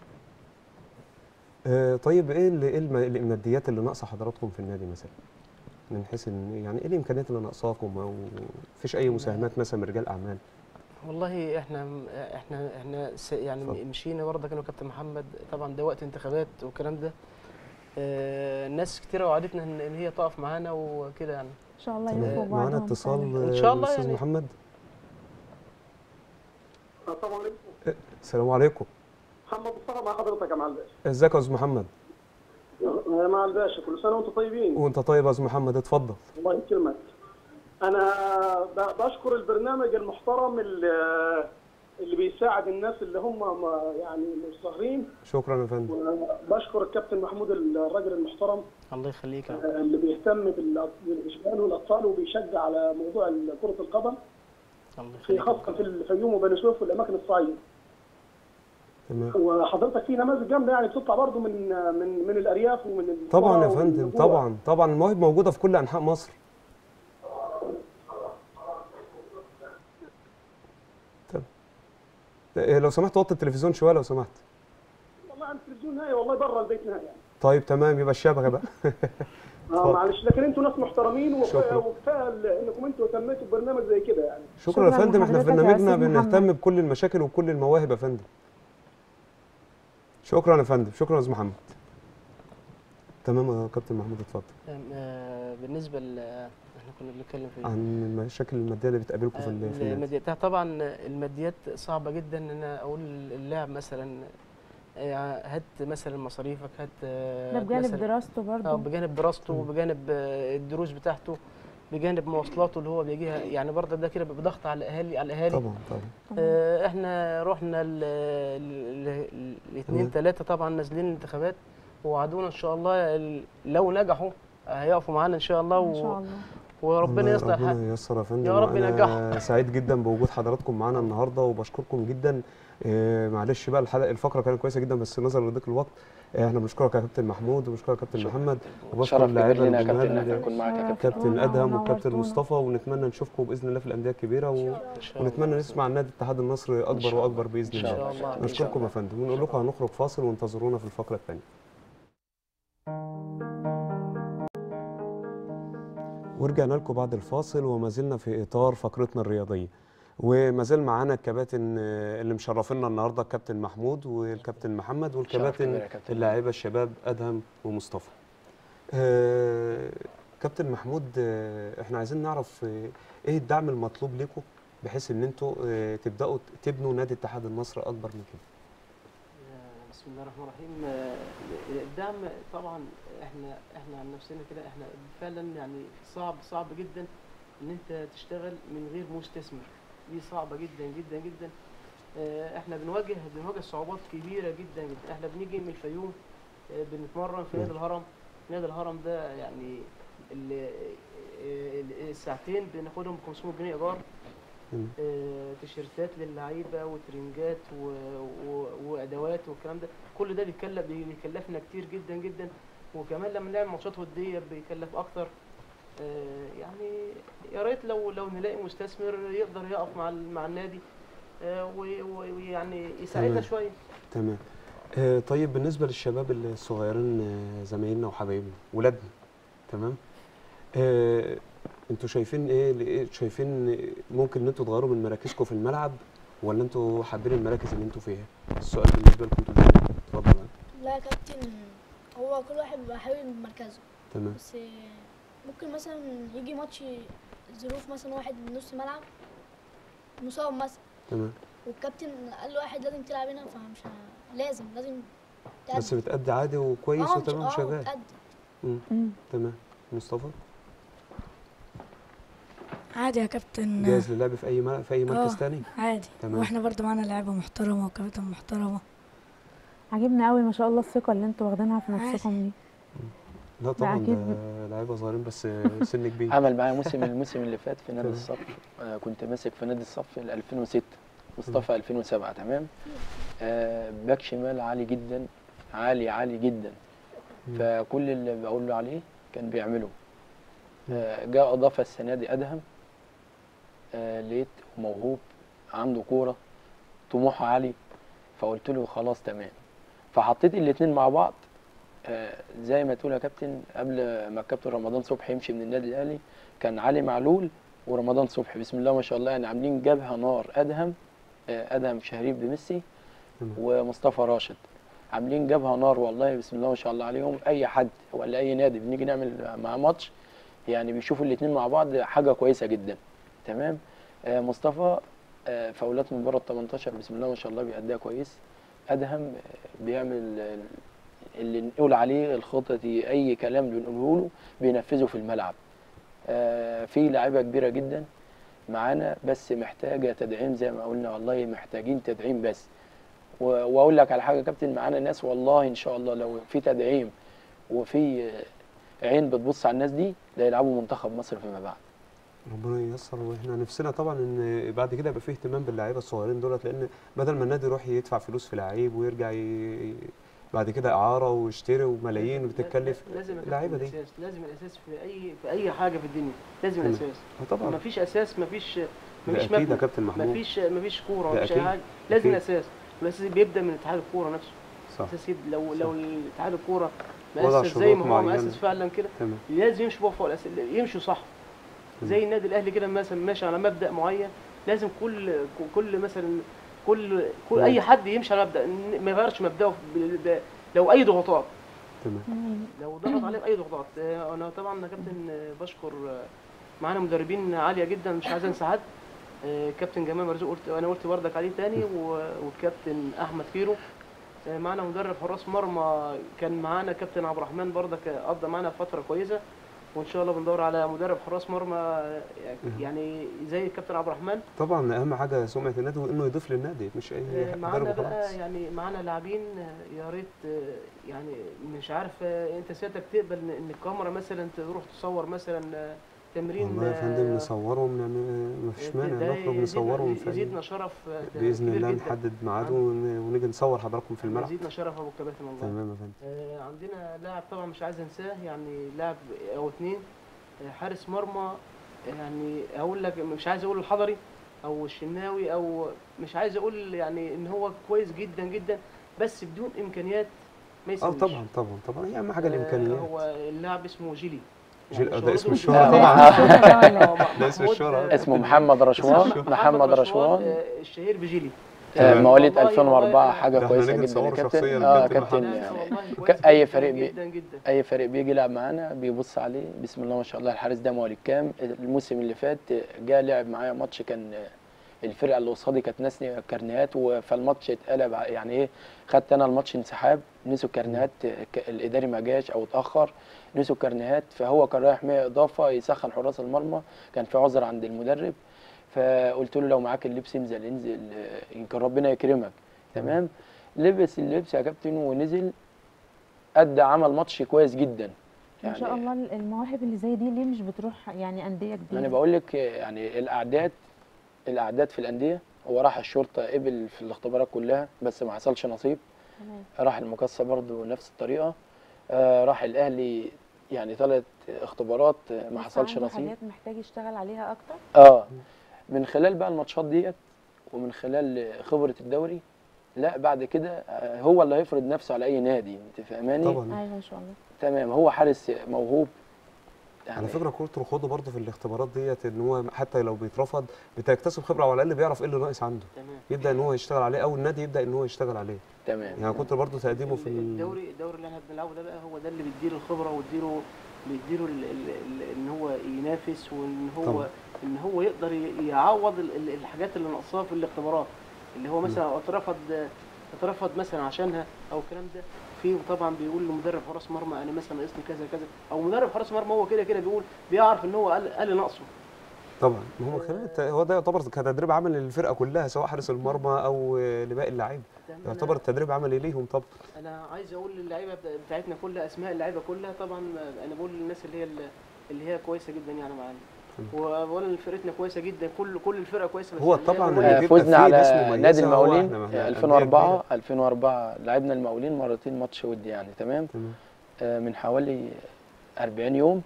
آه طيب ايه اللي ايه الم- الماديات اللي ناقصه حضراتكم في النادي مثلا من حيث ان يعني ايه الامكانيات اللي ناقصاكم او مفيش اي مساهمات مثلا من رجال اعمال والله احنا احنا احنا س- يعني اتفضل. مشينا برضه كانوا كابتن محمد طبعا ده وقت انتخابات والكلام ده آه، ناس كتيره وعدتنا ان إن هي تقف معانا وكده يعني ان شاء الله تمام. يوفقوا بعضهم معانا اتصال فعلاً. إن شاء الله الاستاذ يعني. محمد السلام عليكم محمد مصطفى مع حضرتك يا معالي الباشا ازيك يا استاذ محمد يا معالي الباشا كل سنه وانتم طيبين وانت طيب يا استاذ محمد اتفضل الله يكرمك انا ب- بشكر البرنامج المحترم اللي اللي بيساعد الناس اللي هم ما- يعني مش ظاهرين شكرا يا فندم بشكر الكابتن محمود الراجل المحترم الله يخليك يا رب. اللي بيهتم بالأط- بالاشبال والاطفال وبيشجع على موضوع كره القدم الله في يخليك خاصه في الفيوم وبني سويف والاماكن الصعيده تمام وحضرتك في نماذج جامده يعني بتطلع برضه من من من الارياف ومن القرى طبعا يا ومن فندم النجوع. طبعا طبعا المواهب موجوده في كل انحاء مصر طب إيه، لو سمحت وطي التلفزيون شويه لو سمحت والله على التلفزيون هاي والله بره البيت نهاية يعني طيب تمام يبقى الشبكه بقى اه معلش لكن انتوا ناس محترمين شكرا. وكفايه وكفايه ال- انكم انتوا اهتميتوا ببرنامج زي كده يعني شكرا يا شكراً فندم احنا في لحضرتك يا برنامجنا أستاذ بنهتم محمد. بكل المشاكل وكل المواهب يا فندم شكرا يا فندم شكرا يا استاذ محمد تمام يا كابتن محمود اتفضل آه، بالنسبه ل احنا كنا بنتكلم في عن المشاكل الماديه اللي بتقابلكم في ال- في النادي الماديات طبعا الماديات صعبه جدا ان انا اقول اللاعب مثلا آه، هات مثلا مصاريفك هات آه، ده هات بجانب مثلاً- دراسته اه برضه بجانب دراسته مم. وبجانب آه، الدروس بتاعته بجانب مواصلاته اللي هو بيجيها يعني برضه ده كده بيبقى ضغط على الاهالي على الاهالي طبعا طبعا آه، احنا رحنا الاثنين تمام. ثلاثه طبعا نازلين الانتخابات ووعدونا ان شاء الله ال- لو نجحوا هيقفوا معانا ان شاء الله ان شاء و- الله وربنا والله يصلح الحال ربنا ييسر يا فندم يا رب وأنا ينجحه. سعيد جدا بوجود حضراتكم معانا النهارده وبشكركم جدا آه، معلش بقى الحلقه الفقره كانت كويسه جدا بس نظرا لضيق الوقت آه، احنا بنشكرك يا كابتن محمود وبنشكرك يا كابتن شكراً. محمد وبشكر شرف كبير اللاعيبه لنا يا كابتن ان الجمال احنا نكون معاك يا كابتن كابتن شرفتونا ادهم وكابتن ونورتونا. مصطفى ونتمنى نشوفكم باذن الله في الانديه الكبيره و... ان شاء الله ونتمنى نسمع نادي اتحاد النصر إن اكبر شاء الله. واكبر باذن إن شاء الله الله. إن شاء نشكركم يا فندم ونقول لكم هنخرج فاصل وانتظرونا في الفقره الثانيه ورجعنا لكم بعد الفاصل وما زلنا في اطار فقرتنا الرياضيه وما زال معانا الكباتن آه، اللي مشرفينا النهارده الكابتن محمود والكابتن محمد شرف والكباتن كبير يا كابتن. اللاعيبه الشباب ادهم ومصطفى آه، كابتن محمود آه، احنا عايزين نعرف آه، ايه الدعم المطلوب لكم بحيث ان انتوا آه، تبداوا تبنوا نادي اتحاد النصر اكبر من كده آه، بسم الله الرحمن الرحيم آه، الدعم طبعا احنا احنا عن نفسنا كده احنا فعلا يعني صعب صعب جدا ان انت تشتغل من غير مستثمر دي صعبه جدا جدا جدا آه، احنا بنواجه بنواجه صعوبات كبيره جدا جدا احنا بنيجي من الفيوم آه، بنتمرن في نادي الهرم نادي الهرم ده يعني ال- آه، الساعتين بناخدهم ب 500 جنيه ايجار مم. آه، تيشيرتات للعيبه وترنجات و... و... وادوات والكلام ده كل ده بيكلف بيكلفنا كتير جدا جدا وكمان لما نعمل ماتشات وديه بيكلف اكتر آه، يعني يا ريت لو لو نلاقي مستثمر يقدر يقف مع ال- مع النادي آه، و- و- ويعني يساعدنا تمام. شويه تمام آه، طيب بالنسبه للشباب الصغيرين آه، زمايلنا وحبايبنا ولادنا تمام آه، انتوا شايفين ايه لإيه- شايفين ممكن ان انتوا تغيروا من مراكزكم في الملعب ولا انتوا حابين المراكز اللي انتوا فيها السؤال بالنسبه لكم انتوا الاتنين. اتفضل لا يا كابتن هو كل واحد بيبقى حابب مركزه تمام بس ممكن مثلا يجي ماتش ظروف مثلا واحد من نص ملعب مصاب مثلا تمام والكابتن قال له واحد لازم تلعب هنا فمش ه- لازم لازم بس بتأدي عادي وكويس آه، وتمام آه، شغال بتأدي. مم. مم. تمام مصطفى عادي يا كابتن جاهز للعب في اي م- في اي مركز آه. تاني عادي تمام. واحنا برضو معانا لعيبه محترمه وكابتن محترمه عاجبني قوي ما شاء الله الثقه اللي انتوا واخدينها في عادي. نفسكم دي لا طبعا أكيد. ده لعيبه صغيرين بس سن كبير عمل معايا موسم الموسم اللي فات في نادي تمام. الصف آه كنت ماسك في نادي الصف ال 2006 مصطفى 2007 تمام آه باك شمال عالي جدا عالي عالي جدا مم. فكل اللي بقول له عليه كان بيعمله آه جاء اضافه السنه دي ادهم آه لقيت موهوب عنده كوره طموحه عالي فقلت له خلاص تمام فحطيت الاثنين مع بعض آه، زي ما تقول يا كابتن قبل ما الكابتن رمضان صبحي يمشي من النادي الاهلي كان علي معلول ورمضان صبحي بسم الله ما شاء الله يعني عاملين جبهه نار ادهم آه، ادهم شهريف بميسي تمام. ومصطفى راشد عاملين جبهه نار والله بسم الله ما شاء الله عليهم اي حد ولا اي نادي بنيجي نعمل معاه ماتش يعني بيشوفوا الاثنين مع بعض حاجه كويسه جدا تمام آه، مصطفى آه، فاولات من بره ال 18 بسم الله ما شاء الله بيأديها كويس ادهم بيعمل اللي نقول عليه الخطط اي كلام بنقوله له بينفذه في الملعب آه، في لعيبه كبيره جدا معانا بس محتاجه تدعيم زي ما قلنا والله محتاجين تدعيم بس و- واقول لك على حاجه يا كابتن معانا ناس والله ان شاء الله لو في تدعيم وفي آه، عين بتبص على الناس دي لا يلعبوا منتخب مصر فيما بعد ربنا ييسر واحنا نفسنا طبعا ان بعد كده يبقى فيه اهتمام باللعيبه الصغيرين دولت لان بدل ما النادي يروح يدفع فلوس في لعيب ويرجع ي... بعد كده اعاره ويشتري وملايين بتتكلف لازم يا كابتن اللعيبه دي الاساس لازم الاساس في اي في اي حاجه في الدنيا لازم تمام. الاساس آه طبعا مفيش اساس مفيش ده مفيش اكيد يا مبنى كابتن محمود مفيش مفيش كوره ده مفيش اي أكيد. حاجه لازم أكيد. الاساس الاساس بيبدا من اتحاد الكوره نفسه صح الاساس يبدأ لو صح. لو اتحاد الكوره وضع مؤسس زي ما شروط هو معينة. مؤسس فعلا كده تمام لازم يمشوا بقى فوق الأساس يمشوا صح تمام. زي النادي الاهلي كده مثلا ماشي على مبدا معين لازم كل كل مثلا كل كل اي حد يمشي على مبدا ما يغيرش مبداه ب- ب- لو اي ضغوطات تمام لو ضغط عليه باي ضغوطات آه، انا طبعا يا كابتن آه، بشكر آه، معانا مدربين عاليه جدا مش عايز انسى حد آه، كابتن جمال مرزوق قلت انا قلت بردك عليه تاني و- والكابتن احمد فيرو آه، معانا مدرب حراس مرمى كان معانا كابتن عبد الرحمن بردك آه، قضى معانا فتره كويسه وان شاء الله بندور على مدرب حراس مرمى آه، يعني زي الكابتن عبد الرحمن طبعا اهم حاجه سمعه النادي وانه يضيف للنادي مش اي آه، معانا مدرب بقى وخلاص يعني معانا لاعبين آه، يا ريت آه، يعني مش عارف آه، انت سيادتك تقبل ان إن الكاميرا مثلا تروح تصور مثلا آه، تمرين والله يا فندم آه، نصورهم يعني ما فيش ده- مانع ده نخرج يزيدنا- نصورهم في أي- يزيدنا شرف آه، باذن كبير الله جدا. نحدد ميعاد عن- ون- ونيجي نصور حضراتكم في الملعب يزيدنا شرف ابو الكباتن والله تمام يا فندم آه، عندنا لاعب طبعا مش عايز انساه يعني لاعب او اتنين آه، حارس مرمى يعني اقول لك مش عايز اقول الحضري او الشناوي او مش عايز اقول يعني ان هو كويس جدا جدا بس بدون امكانيات ما اه يسويش طبعا طبعا طبعا هي اهم حاجه آه، الامكانيات هو اللاعب اسمه جيلي جيل- يعني ده اسم شهرته- الشهرة آه، طبعا. ده اسم محمود، الشهرة. آه، اسمه محمد رشوان محمد محمد رشوان آه، الشهير بجيلي آه، تمام. مواليد والله- 2004 والله- حاجه ده احنا كويسه نيجي جدا يا نصوره كابتن شخصيا اه للكابتن كابتن محمد. لا، يعني والله ك- كويس اي جداً فريق بي جدا جدا اي فريق بيجي يلعب معانا بيبص عليه بسم الله ما شاء الله الحارس ده مواليد كام الموسم اللي فات جه لعب معايا ماتش كان الفرقه اللي قصادي كانت ناسني كارنيهات و- فالماتش اتقلب ع- يعني ايه خدت انا الماتش انسحاب نسوا الكارنيهات ك- الاداري ما جاش او اتاخر نسوا الكارنيهات فهو كان رايح 100 اضافه يسخن حراس المرمى كان في عذر عند المدرب فقلت له لو معاك اللبس انزل انزل آه، يمكن ربنا يكرمك تمام لبس اللبس يا كابتن ونزل ادى عمل ماتش كويس جدا ان شاء الله المواهب اللي زي دي ليه مش بتروح يعني انديه كبيره انا بقول لك يعني الاعداد الاعداد في الانديه هو راح الشرطه قبل في الاختبارات كلها بس ما حصلش نصيب تمام. راح المقصه برضو نفس الطريقه آه راح الاهلي يعني ثلاث اختبارات آه، ما لسه حصلش عنده نصيب حاجات محتاج يشتغل عليها اكتر اه من خلال بقى الماتشات ديت ومن خلال خبره الدوري لا بعد كده آه، هو اللي هيفرض نفسه على اي نادي انت فاهماني طبعا ايوه ان شاء الله تمام هو حارس موهوب على فكره كره الخوض برضه في الاختبارات ديت ان هو حتى لو بيترفض بتكتسب خبره وعلى الاقل بيعرف ايه اللي ناقص عنده تمام يبدا ان هو يشتغل عليه او النادي يبدا ان هو يشتغل عليه تمام يعني كنت برضه تقديمه في ال- الدوري الدوري اللي احنا بنلعبه ده بقى هو ده اللي بيديله الخبره ويديله بيديله ال- ال- ال- ان هو ينافس وان هو طبعا. ان هو يقدر ي- يعوض ال- ال- الحاجات اللي ناقصاه في الاختبارات اللي هو مثلا اترفض اترفض مثلا عشانها او الكلام ده في طبعا بيقول لمدرب حراس مرمى انا مثلا ناقصني كذا كذا او مدرب حراس مرمى هو كده كده بيقول بيعرف ان هو قال قال ناقصه طبعا ما هو خلال الت- هو ده يعتبر كتدريب عملي للفرقه كلها سواء حارس المرمى او لباقي اللعيبه تمام. يعتبر التدريب عملي ليهم طبعا انا عايز اقول للعيبه بتا- بتاعتنا كلها اسماء اللعيبه كلها طبعا انا بقول للناس اللي هي اللي هي كويسه جدا يعني معانا وبقول فرقتنا كويسه جدا كل كل الفرقه كويسه بس هو اللي هي طبعا المميزة. اللي آه، بيبقى فزنا فيه على ناس مميزة نادي هو المقاولين إحنا، ما إحنا آه، أندية 2004 2004 لعبنا المقاولين مرتين ماتش ودي يعني تمام تمام آه، من حوالي 40 يوم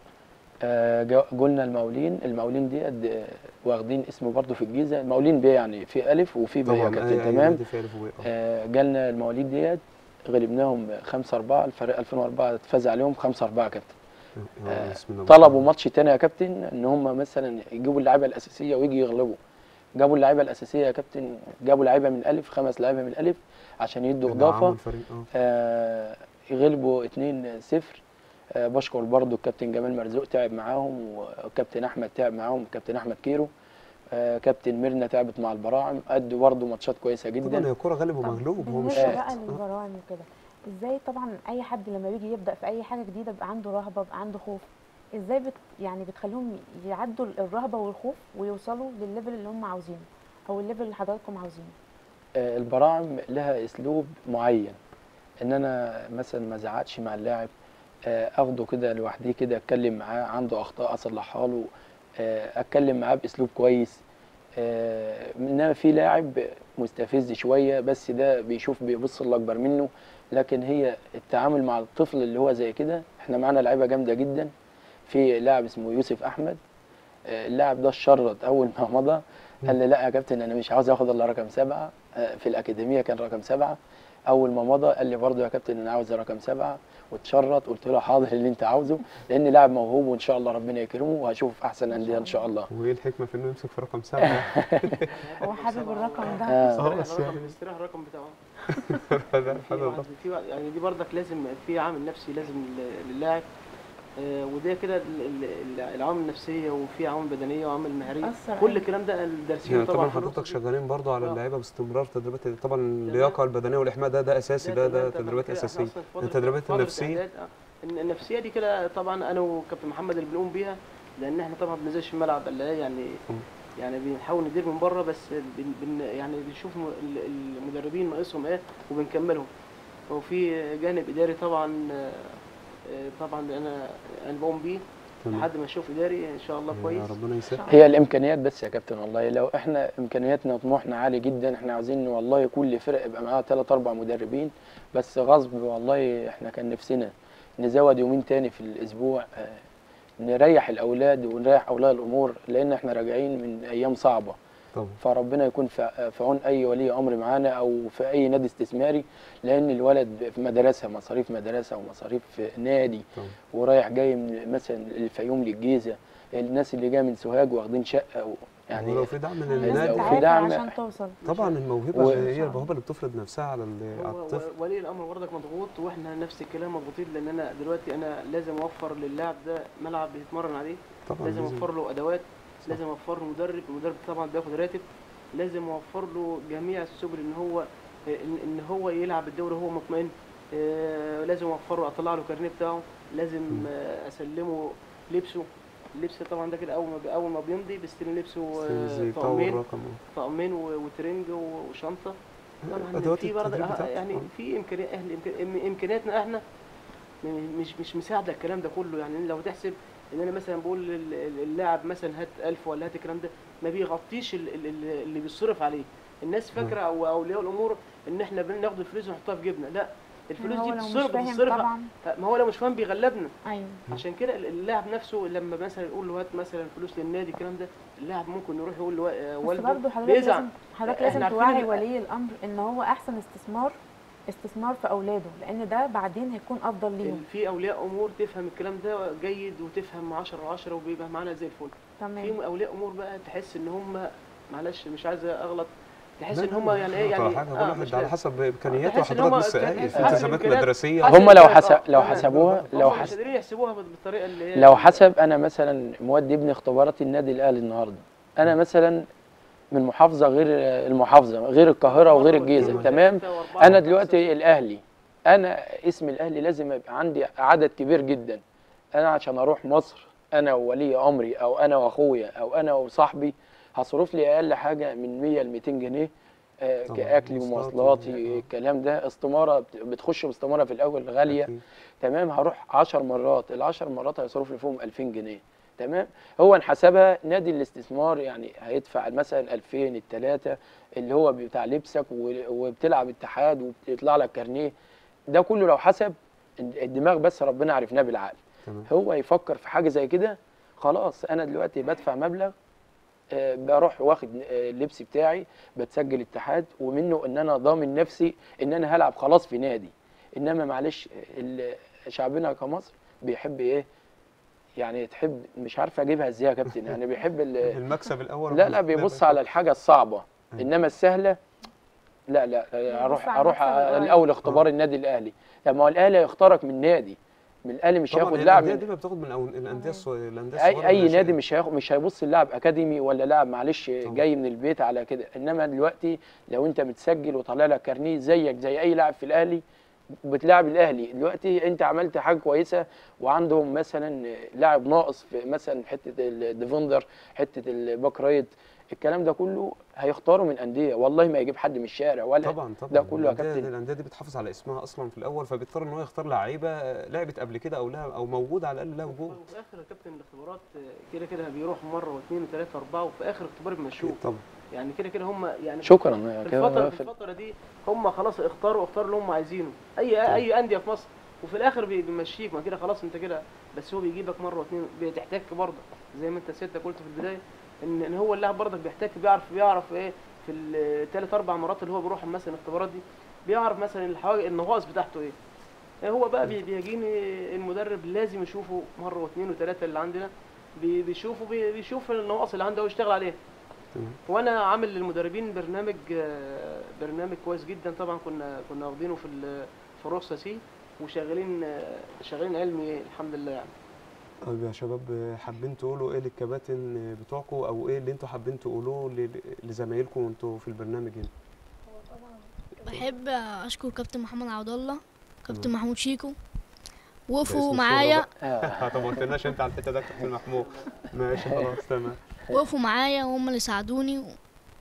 آه، جا- جولنا المقاولين المقاولين دي قد- واخدين اسمه برضه في الجيزه المقاولين بيه يعني في الف وفي بيه يا طبعا كابتن أي- أي تمام نادي فيه ألف وباء. آه. آه، جالنا المواليد ديت غلبناهم 5 4 الفريق 2004 اتفاز عليهم 5 4 كابتن آه، بسم الله ما شاء طلبوا الله. ماتش تاني يا كابتن ان هم مثلا يجيبوا اللعيبه الاساسيه ويجي يغلبوا جابوا اللعيبه الاساسيه يا كابتن جابوا لعيبه من الف خمس لعيبه من الف عشان يدوا دعموا اضافه الفريق اه آه غلبوا 2 0 آه بشكر برضو الكابتن جمال مرزوق تعب معاهم والكابتن احمد تعب معاهم الكابتن احمد كيرو آه، كابتن ميرنا تعبت مع البراعم ادوا برضه ماتشات كويسه طبعا جدا هي الكوره غالب طب ومغلوب هو مش بالنسبه آه. بقى للبراعم وكده ازاي طبعا اي حد لما بيجي يبدا في اي حاجه جديده بيبقى عنده رهبه بيبقى عنده خوف ازاي بت يعني بتخليهم يعدوا الرهبه والخوف ويوصلوا للليفل اللي هم عاوزينه او الليفل اللي حضراتكم عاوزينه آه، البراعم لها اسلوب معين ان انا مثلا ما ازعقش مع اللاعب آه، اخده كده لوحديه كده اتكلم معاه عنده اخطاء اصلحها له آه، اتكلم معاه باسلوب كويس آه، انما في لاعب مستفز شويه بس ده بيشوف بيبص اللي اكبر منه لكن هي التعامل مع الطفل اللي هو زي كده احنا معانا لعيبه جامده جدا في لاعب اسمه يوسف احمد آه، اللاعب ده اتشرط اول ما مضى قال لي لا يا كابتن انا مش عاوز اخد الا رقم سبعه آه، في الاكاديميه كان رقم سبعه اول ما مضى قال لي برضه يا كابتن انا عاوز رقم سبعه واتشرط قلت له حاضر اللي انت عاوزه لان لاعب موهوب وان شاء الله ربنا يكرمه وهشوف احسن انديه ان شاء الله وايه الحكمه في انه يمسك في رقم سبعه هو حابب الرقم ده آه. اه بس الرقم يعني الاستراحه الرقم بتاعه هذا في هذا واحد في واحد يعني دي برضك لازم في عامل نفسي لازم لل- للاعب آه، وده كده ال- ال- ال- العوامل النفسيه وفي عوامل بدنيه وعوامل مهريه أثر كل أيوة. الكلام ده دارسينه يعني طبعا طبعا في النقطة حضرتك دي. شغالين برضه على آه. اللعيبه باستمرار تدريبات طبعا اللياقه البدنيه والاحماء ده ده اساسي ده تمام، ده تمام تدريبات كده. إحنا اساسيه أصلاً في فترة- التدريبات فترة النفسيه إعداد، آه. الن- النفسيه دي كده طبعا انا وكابتن محمد اللي بنقوم بيها لان احنا طبعا ما بننزلش في الملعب الا إيه يعني مم. يعني بنحاول ندير من بره بس بن بن يعني بنشوف م- ال- المدربين ناقصهم ايه وبنكملهم وفي جانب اداري طبعا آه، آه، طبعا انا انا بقوم بيه تمام. لحد ما اشوف اداري ان شاء الله كويس يا ربنا يسهل هي الامكانيات بس يا كابتن والله لو احنا امكانياتنا وطموحنا عالي جدا احنا عاوزين والله كل فرق يبقى معاها ثلاث اربع مدربين بس غصب والله احنا كان نفسنا نزود يومين تاني في الاسبوع آه، نريح الاولاد ونريح اولياء الامور لان احنا راجعين من ايام صعبه طبعا فربنا يكون في في عون اي ولي امر معانا او في اي نادي استثماري لان الولد في مدرسه مصاريف مدرسه ومصاريف نادي طبعا ورايح جاي من مثلا الفيوم للجيزه الناس اللي جايه من سوهاج واخدين شقه و يعني ولو في دعم من الناس لو النادي في بتعافر دعم- عشان توصل طبعا الموهبه و- هي الموهبه اللي بتفرض نفسها على ال- على هو الطفل و- ولي الامر برضك مضغوط واحنا نفس الكلام مضغوطين لان انا دلوقتي انا لازم اوفر للاعب ده ملعب يتمرن عليه طبعا لازم لازم اوفر له ادوات لازم اوفر له مدرب المدرب طبعا بياخد راتب لازم اوفر له جميع السبل ان هو ان, إن هو يلعب الدوري وهو مطمئن آه، لازم اوفر له اطلع له كارنيه بتاعه لازم مم. آه، اسلمه لبسه اللبس طبعا ده كده اول ما بي- اول ما بيمضي بيستلم لبسه زي آه، طور طقمين رقم طقمين و- وترنج و- وشنطه طبعا ادوات في برضه التدريب آه، بتاعته يعني آه. في امكانيات احنا إمكان- امكانياتنا احنا م- مش مش مساعده الكلام ده كله يعني لو تحسب ان انا مثلا بقول لل- لل- اللاعب مثلا هات 1000 ولا هات الكلام ده ما بيغطيش ال- ال- ال- اللي بيصرف عليه الناس فاكره او اولياء الامور ان احنا بناخد الفلوس ونحطها في جيبنا لا الفلوس هو دي لو مش بتصرف فاهم بتصرفها طبعا ما هو لو مش فاهم بيغلبنا ايوه عشان كده ال- اللاعب نفسه لما مثلا يقول له هات مثلا فلوس للنادي الكلام ده اللاعب ممكن يروح يقول له بس والده برضه حضرتك بيزعل لازم حضرتك إحنا لازم عارفين توعي إن- ولي الامر ان هو احسن استثمار استثمار في اولاده لان ده بعدين هيكون افضل ليهم في اولياء امور تفهم الكلام ده جيد وتفهم 10 10 وبيبقى معانا زي الفل تمام في اولياء امور بقى تحس ان هم معلش مش عايز اغلط تحس لا، ان لا، هم يعني ايه على يعني حاجه آه، كل مش واحد على لازم. حسب امكانياته تحس إن وحضرتك هما- لسه قايل تحس- في حسب التزامات الإمكانيات. مدرسيه حسب هم لو الإمكانيات، حسب آه، لو تمام. حسبوها لو هم مش حسب قادرين يحسبوها بالطريقه اللي هي لو حسب انا مثلا مودي ابني اختبارات النادي الاهلي النهارده انا مثلا من محافظه غير المحافظه غير القاهره وغير الجيزه تمام انا دلوقتي الاهلي انا اسم الاهلي لازم يبقى عندي عدد كبير جدا انا عشان اروح مصر انا وولي امري او انا واخويا او انا وصاحبي هصرف لي اقل حاجه من 100 ل 200 جنيه آه، طبعاً، كاكلي مواصلات ومواصلاتي و- آه. الكلام ده استماره بت- بتخش باستماره في الاول غاليه أكيد. تمام هروح 10 مرات ال 10 مرات هيصرف لي فيهم 2000 جنيه تمام هو انحسبها نادي الاستثمار يعني هيدفع مثلا 2000 الثلاثه اللي هو بتاع لبسك و- وبتلعب اتحاد وبيطلع لك كارنيه ده كله لو حسب الدماغ بس ربنا عرفناه بالعقل تمام هو يفكر في حاجه زي كده خلاص انا دلوقتي بدفع مبلغ آه، بروح واخد آه، اللبس بتاعي بتسجل اتحاد ومنه ان انا ضامن نفسي ان انا هلعب خلاص في نادي انما معلش ال- شعبنا كمصر بيحب ايه يعني تحب مش عارف اجيبها ازاي يا كابتن يعني بيحب ال- المكسب الاول لا لا بيبص على الحاجه الصعبه أيوة. انما السهله لا لا اروح على اروح المكسب القريب. الاول اختبار النادي الاهلي طب ما هو الاهلي هيختارك من نادي من الاهلي مش طبعا هياخد هي لاعب الانديه من دي بتاخد من الأون- الانديه الص- الانديه اي الصغيره اي الناشئة. نادي مش هياخد مش هيبص اللاعب اكاديمي ولا لاعب معلش طبعا. جاي من البيت على كده انما دلوقتي لو انت متسجل وطالع لك كارنيه زيك زي اي لاعب في الاهلي بتلاعب الاهلي دلوقتي انت عملت حاجه كويسه وعندهم مثلا لاعب ناقص في مثلا حته الديفندر حته الباك رايت الكلام ده كله هيختاروا من انديه والله ما يجيب حد من الشارع ولا طبعا طبعا ده كله يا الأندية- كابتن. الانديه دي بتحافظ على اسمها اصلا في الاول فبيضطر ان هو يختار لعيبه لعبت قبل كده او لها او موجوده على الاقل لها وجود وفي اخر يا كابتن الاختبارات آه، كده كده بيروحوا مره واثنين وثلاثه واربعه وفي اخر اختبار بيمشوه طبعا يعني كده كده هم يعني شكرا في يا الفتره كده في الفتره دي هم خلاص اختاروا اختاروا اللي هم عايزينه اي اي انديه في مصر وفي الاخر بي- بيمشيك ما كده خلاص انت كده بس هو بيجيبك مره واثنين بتحتك برضه زي ما انت سيادتك قلت في البدايه ان ان هو اللاعب برضك بيحتك بيعرف بيعرف ايه في الثلاث اربع مرات اللي هو بيروح مثلا الاختبارات دي بيعرف مثلا الحواجز النواقص بتاعته ايه إيه هو بقى بي- بيجيني المدرب لازم يشوفه مره واثنين وثلاثه اللي عندنا بي- بيشوفه بي- بيشوف النواقص اللي عنده ويشتغل عليها تمام. وانا عامل للمدربين برنامج آه، برنامج كويس جدا طبعا كنا كنا واخدينه في ال- في الرخصه سي وشغالين آه، شغالين علمي الحمد لله يعني طيب يا شباب حابين تقولوا ايه للكباتن بتوعكم او ايه اللي انتوا حابين تقولوه ل- لزمايلكم وانتوا في البرنامج هنا بحب اشكر كابتن محمد عبد الله كابتن تمام. محمود شيكو ده وقفوا اسم معايا آه. طب ما قلتلناش انت على الحته ده كابتن محمود ماشي خلاص تمام وقفوا معايا وهم اللي ساعدوني و-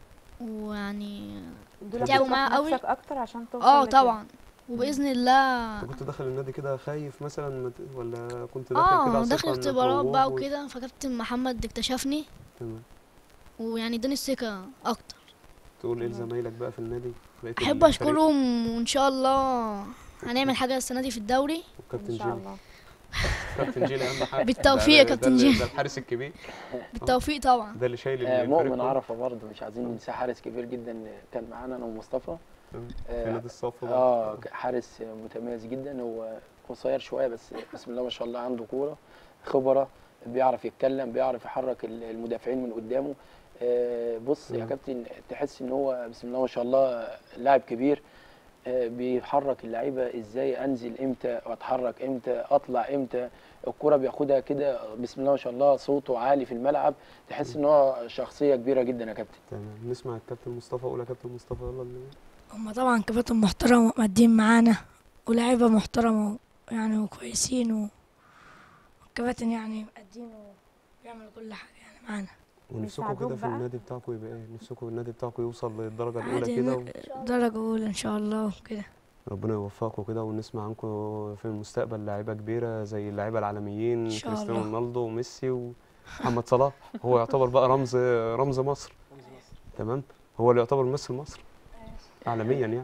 ويعني دول تعبوا هتثق معايا في قوي. نفسك اكتر عشان توصل اه لكده. طبعا وباذن الله انت كنت داخل النادي كده خايف مثلا ما ت- ولا كنت داخل كده اه على داخل ثقة إنك اختبارات موهوب بقى و- وكده فكابتن محمد اكتشفني تمام ويعني اداني الثقه اكتر تقول ايه تمام. لزمايلك بقى في النادي بقية احب الفريق اشكرهم وان شاء الله هنعمل حاجه السنه دي في الدوري وكابتن ان شاء جيلي الله كابتن جيلي اهم حاجه بالتوفيق ده- يا ده- كابتن ده- جيلي. ده الحارس الكبير بالتوفيق طبعا ده اللي شايل آه، الفريق مؤمن كله. عرفه برضه مش عايزين ننساه حارس كبير جدا كان معانا انا ومصطفى تمام. آه، في نادي الصف بقى. اه حارس متميز جدا هو قصير شويه بس بسم الله ما شاء الله عنده كوره خبره بيعرف يتكلم بيعرف يحرك ال- المدافعين من قدامه آه، بص يا تمام. كابتن تحس ان هو بسم الله ما شاء الله لاعب كبير آه، بيحرك اللعيبه ازاي انزل امتى واتحرك امتى اطلع امتى الكرة بياخدها كده بسم الله ما شاء الله صوته عالي في الملعب تحس ان هو شخصيه كبيره جدا يا كابتن تمام نسمع الكابتن مصطفى قول يا كابتن مصطفى يلا اللي هما طبعا كباتن محترم ومقدين معانا ولاعيبة محترمة يعني وكويسين و- والكباتن يعني مقدين وبيعملوا كل حاجة يعني معانا ونفسكم بيساعدوك كده في بقى؟ النادي بتاعكم يبقى ايه نفسكم النادي بتاعكم يوصل للدرجه الاولى عادي كده ن- درجة أولى إن شاء الله وكده وربنا يوفقكم كده ونسمع عنكم في المستقبل لعيبه كبيره زي اللعيبه العالميين إن شاء كريستيانو الله. رونالدو وميسي ومحمد صلاح هو يعتبر بقى رمز رمز مصر تمام هو اللي يعتبر ممثل مصر عالميا يعني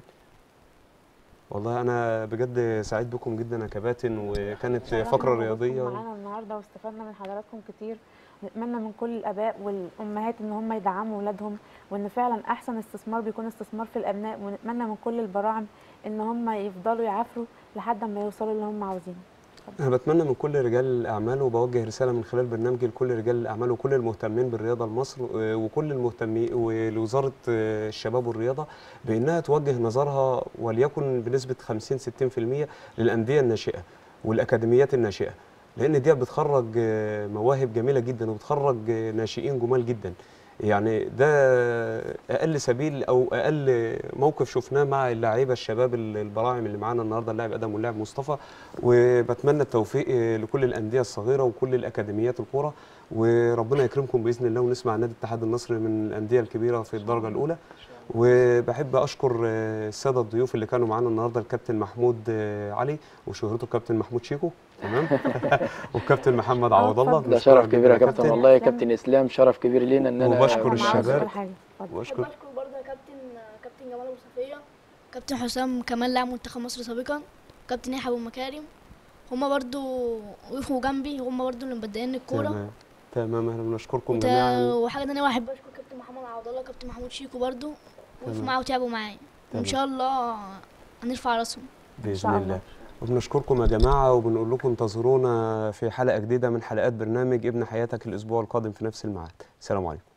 والله انا بجد سعيد بكم جدا يا كباتن وكانت شرفنا فقره وجودكم رياضيه معانا النهارده واستفدنا من حضراتكم كتير نتمنى من كل الاباء والامهات ان هم يدعموا اولادهم وان فعلا احسن استثمار بيكون استثمار في الابناء ونتمنى من كل البراعم ان هم يفضلوا يعافروا لحد ما يوصلوا اللي هم عاوزينه انا بتمنى من كل رجال الاعمال وبوجه رساله من خلال برنامجي لكل رجال الاعمال وكل المهتمين بالرياضه لمصر آه، وكل المهتمين ولوزاره آه، الشباب والرياضه بانها توجه نظرها وليكن بنسبه 50 60% للانديه الناشئه والاكاديميات الناشئه لان دي بتخرج آه، مواهب جميله جدا وبتخرج آه، ناشئين جمال جدا يعني ده اقل سبيل او اقل موقف شفناه مع اللعيبه الشباب البراعم اللي معانا النهارده اللاعب ادم واللاعب مصطفى وبتمنى التوفيق آه، لكل الانديه الصغيره وكل الاكاديميات الكوره وربنا يكرمكم باذن الله ونسمع نادي الاتحاد النصري من الانديه الكبيره في الدرجه الاولى وبحب اشكر آه، الساده الضيوف اللي كانوا معانا النهارده الكابتن محمود آه، علي وشهرته الكابتن محمود شيكو تمام والكابتن محمد آه، عوض الله اتفضل. ده بنشكرك شرف جداً كبير يا كابتن والله يا إسلام. كابتن اسلام شرف كبير لينا ان انا وبشكر أنا عاوز الشباب. أقول حاجه اتفضل واشكر بحب اشكر برضه يا كابتن كابتن جمال ابو صفيه كابتن حسام كمان لاعب منتخب مصر سابقا كابتن يحيى ابو مكارم هما برضو وقفوا جنبي هما برضو اللي مبدئين الكوره تمام تمام احنا بنشكركم وت- جميعا وحاجه تانية واحد بشكر كابتن محمد عبد الله كابتن محمود شيكو برضو وقفوا تمام. معايا وتعبوا معايا تمام. وان شاء الله هنرفع راسهم باذن شاء الله الله. وبنشكركم يا جماعه وبنقول لكم انتظرونا في حلقه جديده من حلقات برنامج ابن حياتك الاسبوع القادم في نفس الميعاد سلام عليكم